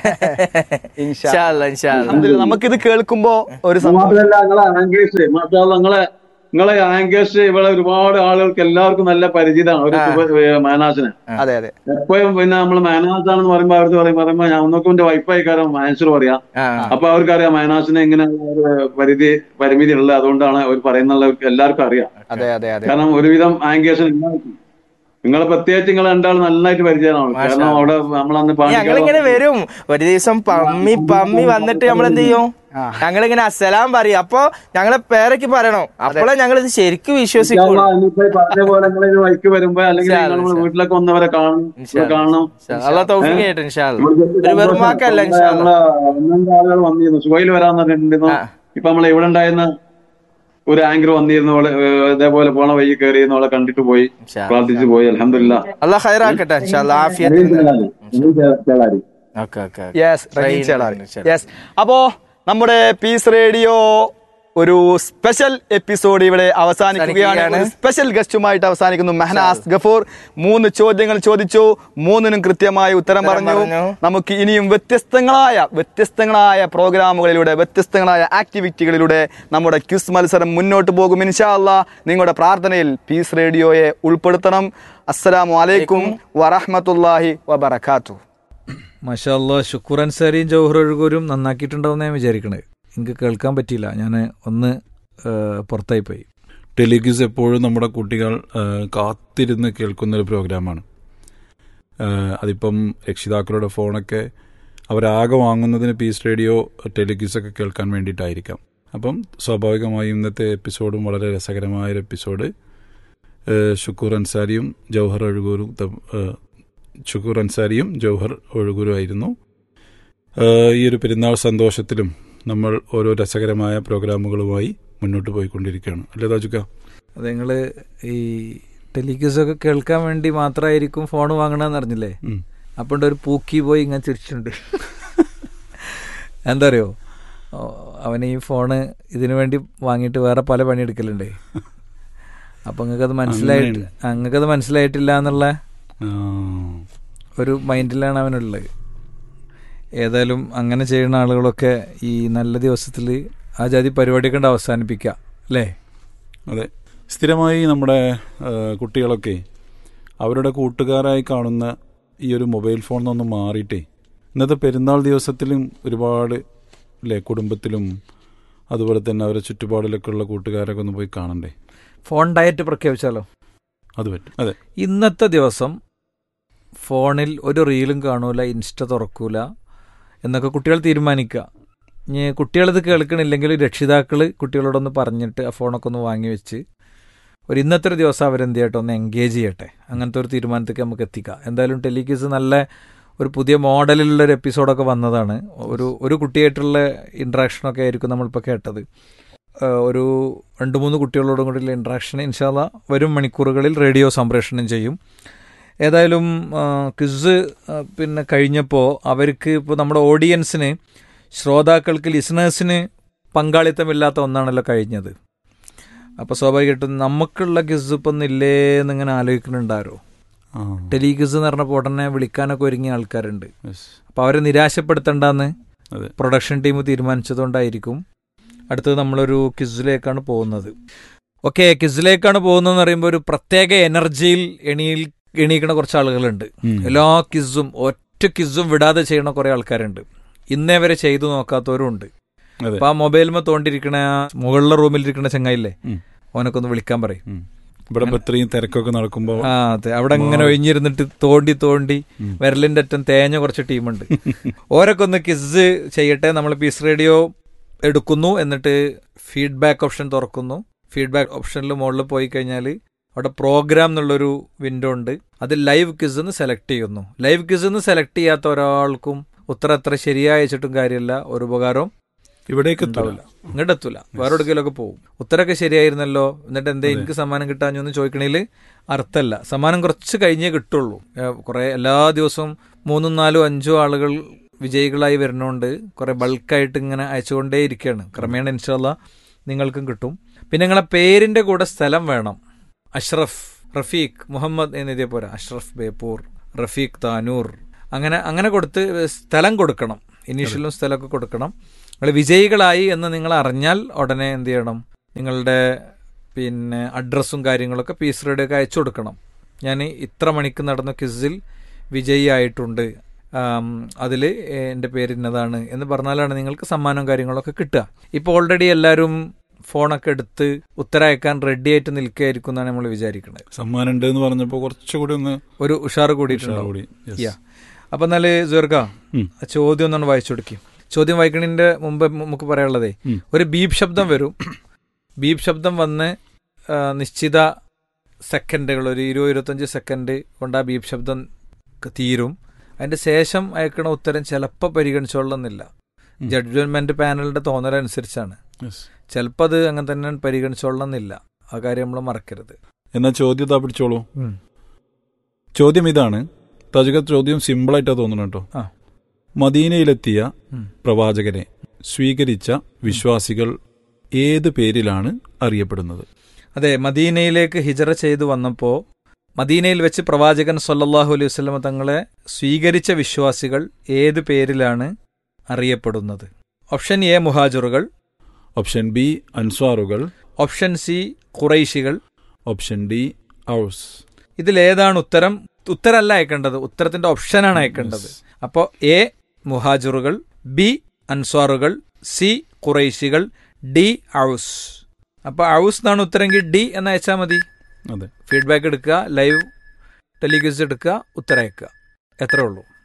ഇൻഷാ ഇൻഷാ അല്ലാ, ഇൻഷാ അല്ലാ. അൽഹംദുലില്ലാ. നമുക്കിത് കേൾക്കുമ്പോ ഒരു സന്തോഷം മാത്രമല്ല നിങ്ങളെ ആങ്കേഴ്സ് മാഷാല്ല നിങ്ങളെ നിങ്ങളെ ആങ്കേഴ്സ് ഇവിടെ ഒരുപാട് ആളുകൾക്ക് എല്ലാവർക്കും നല്ല പരിചിതമാണ് ഒരു സുബ- മാനാസിനെ അതെ അതെ എപ്പോഴും പിന്നെ നമ്മൾ മാനാസ് ആണെന്ന് പറയുമ്പോൾ അവർക്ക് പറയും പറയുമ്പോ ഞാൻ ഒന്നൊക്കെ എന്റെ വൈഫായി കാരണം ആൻസർ പറയാം ആ, അപ്പൊ അവർക്കറിയാം മൈനാസിന് എങ്ങനെ ഒരു പരിധി പരിമിതി ഉള്ളത് അതുകൊണ്ടാണ് അവർ പറയുന്നുള്ളവർക്ക് എല്ലാവർക്കും അറിയാം അതെ അതെ അതെ കാരണം ഒരുവിധം ആംഗേഷൻ നിങ്ങളെ പ്രത്യേകിച്ച് നിങ്ങൾ രണ്ടാളും നന്നായിട്ട് പരിചയമാണ് കാരണം അവിടെ നമ്മളന്ന് ഞങ്ങളിങ്ങനെ വരും ഒരു ദിവസം പമ്മി പമ്മി വന്നിട്ട് നമ്മൾ എന്ത് ചെയ്യും ഞങ്ങളിങ്ങനെ അസലാം പറയും അപ്പൊ ഞങ്ങളെ പേരൊക്കെ പറയണം അപ്പോഴേ ഞങ്ങൾ ഇത് ശരിക്കും വിശ്വസിക്കുള്ളൂ ഇന്നിപ്പോ ഈ പറഞ്ഞ പോലെ നിങ്ങൾ ഈ വഴിക്ക് വരുമ്പോ അല്ലെങ്കിൽ ഇൻഷാ നിങ്ങൾ അല്ലാ. വീട്ടിലൊക്കെ വന്നവരെ കാണും ഇവിടെ കാണണം അല്ല തൗഫീഖ് കേട്ടോ ഇൻഷാ അല്ലാ. ഒരു വെറുമാക്കല്ല ഇൻഷാ അല്ലാ. നമ്മളെ ഒന്നൊന്നും ആളുകൾ വന്നിരുന്നു സുഖയിൽ വരാൻ പറഞ്ഞിട്ടുണ്ടെന്നു ആ. ഇപ്പൊ നമ്മളെ ഇവിടെ ഉണ്ടായിരുന്ന ഒരു ആങ്കർ വന്നിരുന്നു അവള് ഏഹ് ഇതേപോലെ പോണ വഴി കയറിയിരുന്നു അവളെ കണ്ടിട്ട് പോയി ഇൻഷാ അല്ലാ. പ്രാർത്ഥിച്ചു പോയി അലഹമില്ല അള്ളാഹ് ഹൈറാക്കട്ടെ ഇൻഷാ അല്ലാ. ആഫിയത്ത് okay okay yes Train Chelari ആണ്. യെസ് അപ്പോ നമ്മുടെ പീസ് റേഡിയോ ഒരു സ്പെഷ്യൽ എപ്പിസോഡ് ഇവിടെ അവസാനിക്കുകയാണ് അവസാനിക്കുകയാണ്. ഒരു സ്പെഷ്യൽ ഗസ്റ്റുമായിട്ട് അവസാനിക്കുന്നു മെഹനാസ് ഗഫൂർ മൂന്ന് ചോദ്യങ്ങൾ ചോദിച്ചു മൂന്നിനും കൃത്യമായി ഉത്തരം ഉത്തരം പറഞ്ഞു പറഞ്ഞു. നമുക്ക് ഇനിയും വ്യത്യസ്തങ്ങളായ വ്യത്യസ്തങ്ങളായ പ്രോഗ്രാമുകളിലൂടെ വ്യത്യസ്തങ്ങളായ ആക്ടിവിറ്റികളിലൂടെ നമ്മുടെ ക്വിസ് മത്സരം മുന്നോട്ട് പോകും ഇൻഷാ അല്ലാ നിങ്ങളുടെ പ്രാർത്ഥനയിൽ പീസ് റേഡിയോയെ ഉൾപ്പെടുത്തണം അസ്സലാമു അലൈക്കും വറഹ്മത്തുള്ളാഹി വബറകാതുഹു മഷാല്ല ഷുക്കൂർ അൻസാരിയും ജൗഹർ ഒഴുകൂരും നന്നാക്കിയിട്ടുണ്ടാവും ഞാൻ വിചാരിക്കണേ എനിക്ക് കേൾക്കാൻ പറ്റിയില്ല ഞാൻ ഒന്ന് ഏഹ്, പുറത്തായി പോയി ടെലിഗ്യൂസ് എപ്പോഴും നമ്മുടെ കുട്ടികൾ ആ, കാത്തിരുന്ന് കേൾക്കുന്ന ഒരു പ്രോഗ്രാമാണ് ആ, അതിപ്പം രക്ഷിതാക്കളുടെ ഫോണൊക്കെ അവരാകെ വാങ്ങുന്നതിന് പീസ് റേഡിയോ ടെലിഗ്യൂസ് ഒക്കെ കേൾക്കാൻ വേണ്ടിയിട്ടായിരിക്കാം അപ്പം സ്വാഭാവികമായും ഇന്നത്തെ എപ്പിസോഡും വളരെ രസകരമായ ഒരു എപ്പിസോഡ് ആ, ഷുക്കൂർ അൻസാരിയും ജൗഹർ ഒഴുകൂരും തം- ആ, ഷുക്കൂർ അൻസാരിയും ജൗഹർ ഒഴുകൂരും ആയിരുന്നു ആ, ഈ ഒരു പെരുന്നാൾ സന്തോഷത്തിലും നമ്മൾ ഓരോ രസകരമായ പ്രോഗ്രാമുകളുമായി മുന്നോട്ട് പോയിക്കൊണ്ടിരിക്കുകയാണ് അല്ലേ താജുക്ക അത് നിങ്ങൾ ഈ ടെലിഗ്യൂസൊക്കെ കേൾക്കാൻ വേണ്ടി മാത്രമായിരിക്കും ഫോൺ വാങ്ങണമെന്ന് അറിഞ്ഞില്ലേ ഉം. അപ്പോൾ ഒരു പൂക്കി പോയി ഇങ്ങനെ ചിരിച്ചിട്ടുണ്ട് എന്താ അറിയോ ഓ, അവന് ഈ ഫോണ് ഇതിനു വേണ്ടി വാങ്ങിയിട്ട് വേറെ പല പണിയെടുക്കലുണ്ടേ അപ്പം നിങ്ങൾക്കത് മനസ്സിലായിട്ട് നിങ്ങൾക്കത് മനസ്സിലായിട്ടില്ല എന്നുള്ള ആ, ഒരു മൈൻഡിലാണ് അവനുള്ളത് ഏതായാലും അങ്ങനെ ചെയ്യുന്ന ആളുകളൊക്കെ ഈ നല്ല ദിവസത്തിൽ ആ ജാതി പരിപാടിയൊക്കെ ഉണ്ട് അവസാനിപ്പിക്കുക അല്ലേ അതെ സ്ഥിരമായി നമ്മുടെ ആ, കുട്ടികളൊക്കെ അവരുടെ കൂട്ടുകാരായി കാണുന്ന ഈ ഒരു മൊബൈൽ ഫോണിൽ നിന്നൊന്ന് മാറിയിട്ടേ ഇന്നത്തെ പെരുന്നാൾ ദിവസത്തിലും ഒരുപാട് അല്ലേ കുടുംബത്തിലും അതുപോലെ തന്നെ അവരുടെ ചുറ്റുപാടിലൊക്കെ ഉള്ള കൂട്ടുകാരൊക്കെ ഒന്ന് പോയി കാണണ്ടേ ഫോൺ ഡയറ്റ് പ്രഖ്യാപിച്ചാലോ അത് പറ്റും അതെ ഇന്നത്തെ ദിവസം ഫോണിൽ ഒരു റീലും കാണൂല ഇൻസ്റ്റ തുറക്കൂല എന്നൊക്കെ കുട്ടികൾ തീരുമാനിക്കുക ഇനി കുട്ടികളിത് കേൾക്കണില്ലെങ്കിൽ രക്ഷിതാക്കൾ കുട്ടികളോടൊന്ന് പറഞ്ഞിട്ട് ആ ഫോണൊക്കെ ഒന്ന് വാങ്ങി വെച്ച് ഒരു ഇന്നത്തെ ഒരു ദിവസം അവരെന്ത് ചെയ്യട്ടെ ഒന്ന് എൻഗേജ് ചെയ്യട്ടെ അങ്ങനത്തെ ഒരു തീരുമാനത്തേക്ക് നമുക്ക് എത്തിക്കാം എന്തായാലും ടെലിക്യൂസ് നല്ല ഒരു പുതിയ മോഡലിലുള്ള ഒരു എപ്പിസോഡൊക്കെ വന്നതാണ് ഒരു ഒരു കുട്ടിയായിട്ടുള്ള ഇൻട്രാക്ഷനൊക്കെ ആയിരിക്കും നമ്മളിപ്പോൾ കേട്ടത് ആ, ഒരു രണ്ട് മൂന്ന് കുട്ടികളോടും കൂടിയുള്ള ഇൻട്രാക്ഷൻ ഇൻഷാല്ല വരും മണിക്കൂറുകളിൽ റേഡിയോ സംപ്രേഷണം ചെയ്യും ഏതായാലും ക്വിസ് പിന്നെ കഴിഞ്ഞപ്പോൾ അവർക്ക് ഇപ്പോൾ നമ്മുടെ ഓഡിയൻസിന് ശ്രോതാക്കൾക്ക് ലിസണേഴ്സിന് പങ്കാളിത്തമില്ലാത്ത ഒന്നാണല്ലോ കഴിഞ്ഞത് അപ്പോൾ സ്വാഭാവികമായിട്ടും നമുക്കുള്ള ക്വിസ് ഇപ്പം ഒന്നില്ലേ എന്നിങ്ങനെ ആലോചിക്കുന്നുണ്ടാരോ ആ ടെലി ക്വിസ് എന്ന് പറഞ്ഞപ്പോൾ ഉടനെ വിളിക്കാനൊക്കെ ഒരുങ്ങിയ ആൾക്കാരുണ്ട് yes. അപ്പോൾ അവരെ നിരാശപ്പെടുത്തണ്ടെന്ന് അതെ പ്രൊഡക്ഷൻ ടീം തീരുമാനിച്ചതുകൊണ്ടായിരിക്കും അടുത്തത് നമ്മളൊരു ക്വിസിലേക്കാണ് പോകുന്നത് ഓക്കെ ക്വിസിലേക്കാണ് പോകുന്നതെന്ന് പറയുമ്പോൾ ഒരു പ്രത്യേക എനർജിയിൽ എണിയിൽ എണീക്കണ കുറച്ച് ആളുകളുണ്ട് ഉം. എല്ലാ ക്വിസും ഒറ്റ ക്വിസും വിടാതെ ചെയ്യണ കുറെ ആൾക്കാരുണ്ട് ഇന്നേ വരെ ചെയ്തു നോക്കാത്തവരും ഉണ്ട് അതെ അപ്പൊ ആ മൊബൈൽമ തോണ്ടിരിക്കണ ആ മുകളിലെ റൂമിലിരിക്കണ ചങ്ങായില്ലേ ഉം. ഓനൊക്കെ ഒന്ന് വിളിക്കാൻ പറയും ഉം. ഇവിടെ ഇപ്പൊ ഇത്രയും തിരക്കൊക്കെ നടക്കുമ്പോൾ ആ അതെ അവിടെ ഇങ്ങനെ ഒഴിഞ്ഞിരുന്നിട്ട് തോണ്ടി തോണ്ടി ഉം. വിരലിന്റെ അറ്റം തേഞ്ഞ കുറച്ച് ടീമുണ്ട് ഓരൊക്കെ ഒന്ന് കിസ് ചെയ്യട്ടെ നമ്മൾ പീസ് റേഡിയോ എടുക്കുന്നു എന്നിട്ട് ഫീഡ്ബാക്ക് ഓപ്ഷൻ തുറക്കുന്നു ഫീഡ്ബാക്ക് ഓപ്ഷനിൽ മുകളിൽ പോയി കഴിഞ്ഞാൽ അവിടെ പ്രോഗ്രാം എന്നുള്ളൊരു വിൻഡോ ഉണ്ട് അത് ലൈവ് ക്വിസ് എന്ന് സെലക്ട് ചെയ്യുന്നു ലൈവ് ക്വിസ് എന്ന് സെലക്ട് ചെയ്യാത്ത ഒരാൾക്കും ഉത്തരം എത്ര ശരിയായി വെച്ചിട്ടും കാര്യമില്ല ഒരു ഉപകാരവും ഇവിടേക്ക് എത്തൂല ഉണ്ടാവില്ല ഇങ്ങോട്ട് എത്തൂല വേറെ എവിടെയെങ്കിലുമൊക്കെ പോകും ഉത്തരമൊക്കെ ശരിയായിരുന്നല്ലോ എന്നിട്ട് എന്തേ എനിക്ക് സമ്മാനം കിട്ടാഞ്ഞു എന്ന് ചോദിക്കണേൽ അർത്ഥമല്ല സമ്മാനം കുറച്ച് കഴിഞ്ഞേ കിട്ടുള്ളൂ ഏ, കുറെ എല്ലാ ദിവസവും മൂന്നും നാലും അഞ്ചോ ആളുകൾ വിജയികളായി വരുന്നതുകൊണ്ട് കുറെ ബൾക്കായിട്ട് ഇങ്ങനെ അയച്ചുകൊണ്ടേ ഇരിക്കുകയാണ് ക്രമേണ ഇൻഷാല്ല നിങ്ങൾക്കും കിട്ടും പിന്നെ നിങ്ങളെ പേരിന്റെ കൂടെ സ്ഥലം വേണം അഷ്റഫ് റഫീഖ് മുഹമ്മദ് എന്നിതേ പോരാ അഷ്റഫ് ബേപ്പൂർ റഫീഖ് താനൂർ അങ്ങനെ അങ്ങനെ കൊടുത്ത് സ്ഥലം കൊടുക്കണം ഇനീഷ്യലും സ്ഥലമൊക്കെ കൊടുക്കണം നിങ്ങൾ വിജയികളായി എന്ന് നിങ്ങൾ അറിഞ്ഞാൽ ഉടനെ എന്ത് ചെയ്യണം നിങ്ങളുടെ പിന്നെ അഡ്രസ്സും കാര്യങ്ങളൊക്കെ പീസ് റേഡിയൊക്കെ അയച്ചു കൊടുക്കണം ഞാൻ ഇത്ര മണിക്ക് നടന്ന ക്വിസിൽ വിജയിയായിട്ടുണ്ട് അതിൽ എൻ്റെ പേര് ഇന്നതാണ് എന്ന് പറഞ്ഞാലാണ് നിങ്ങൾക്ക് സമ്മാനവും കാര്യങ്ങളൊക്കെ കിട്ടുക ഇപ്പോൾ ഓൾറെഡി എല്ലാവരും ഫോണൊക്കെ എടുത്ത് ഉത്തരയക്കാൻ റെഡി ആയിട്ട് നിൽക്കുകയായിരിക്കും എന്നാണ് നമ്മൾ വിചാരിക്കുന്നത് സമ്മാനം ഉണ്ട് എന്ന് പറഞ്ഞപ്പോ കുറച്ചുകൂടി ഒന്ന് ഒരു ഉഷാറ് കൂടിയിട്ടുണ്ടാവും കൂടി yes. യാ അപ്പൊ എന്നാല് സുഹൃക്ക ഉം. ആ ചോദ്യം ഒന്നാണ് വായിച്ചു കൊടുക്കും ചോദ്യം വായിക്കണതിന്റെ മുമ്പ് നമുക്ക് പറയാനുള്ളതേ ഉം. ഒരു ബീപ് ശബ്ദം വരും ബീപ് ശബ്ദം വന്ന് ആ, നിശ്ചിത സെക്കൻഡുകൾ ഒരു ഇരുപത് ഇരുപത്തഞ്ച് സെക്കൻഡ് കൊണ്ട് ആ ബീപ് ശബ്ദം ക- തീരും അതിന്റെ ശേഷം അയക്കണ ഉത്തരം ചിലപ്പോൾ പരിഗണിച്ചോളണമെന്നില്ല ഉം. ജഡ്ജ്മെന്റ് പാനലിന്റെ തോന്നലനുസരിച്ചാണ് Yes. ചിലപ്പോൾ അത് അങ്ങനെ തന്നെ പരിഗണിച്ചോളണമെന്നില്ല ആ കാര്യം നമ്മൾ മറക്കരുത് എന്നാ ചോദ്യം താ പിടിച്ചോളൂ ചോദ്യം ഇതാണ് തജുക ചോദ്യം സിമ്പിളായിട്ടാ തോന്നുന്നു കേട്ടോ ആ. മദീനയിലെത്തിയ ഉം. പ്രവാചകനെ സ്വീകരിച്ച വിശ്വാസികൾ ഏത് പേരിലാണ് അറിയപ്പെടുന്നത് അതെ മദീനയിലേക്ക് ഹിജറ ചെയ്തു വന്നപ്പോൾ മദീനയിൽ വെച്ച് പ്രവാചകൻ സല്ലല്ലാഹു അലൈഹി വസല്ലമ തങ്ങളെ സ്വീകരിച്ച വിശ്വാസികൾ ഏത് പേരിലാണ് അറിയപ്പെടുന്നത് ഓപ്ഷൻ എ മുഹാജറുകൾ ഓപ്ഷൻ ബി അൻസ്വാറുകൾ ഓപ്ഷൻ സി ഖുറൈശികൾ ഓപ്ഷൻ ഡി ഔസ് ഇതിലേതാണ് ഉത്തരം ഉത്തരമല്ല അയക്കേണ്ടത് ഉത്തരത്തിന്റെ ഓപ്ഷനാണ് അയക്കേണ്ടത് അപ്പോൾ എ മുഹാജറുകൾ ബി അൻസ്വാറുകൾ സി ഖുറൈശികൾ ഡി ഔസ് അപ്പോൾ ഔസ് എന്നാണ് ഉത്തരമെങ്കിൽ ഡി എന്ന് അയച്ചാൽ മതി അതെ ഫീഡ്ബാക്ക് എടുക്കുക ലൈവ് ടെലിഗ്യൂസ് എടുക്കുക ഉത്തരം അയക്കുക എത്രേ ഉള്ളൂ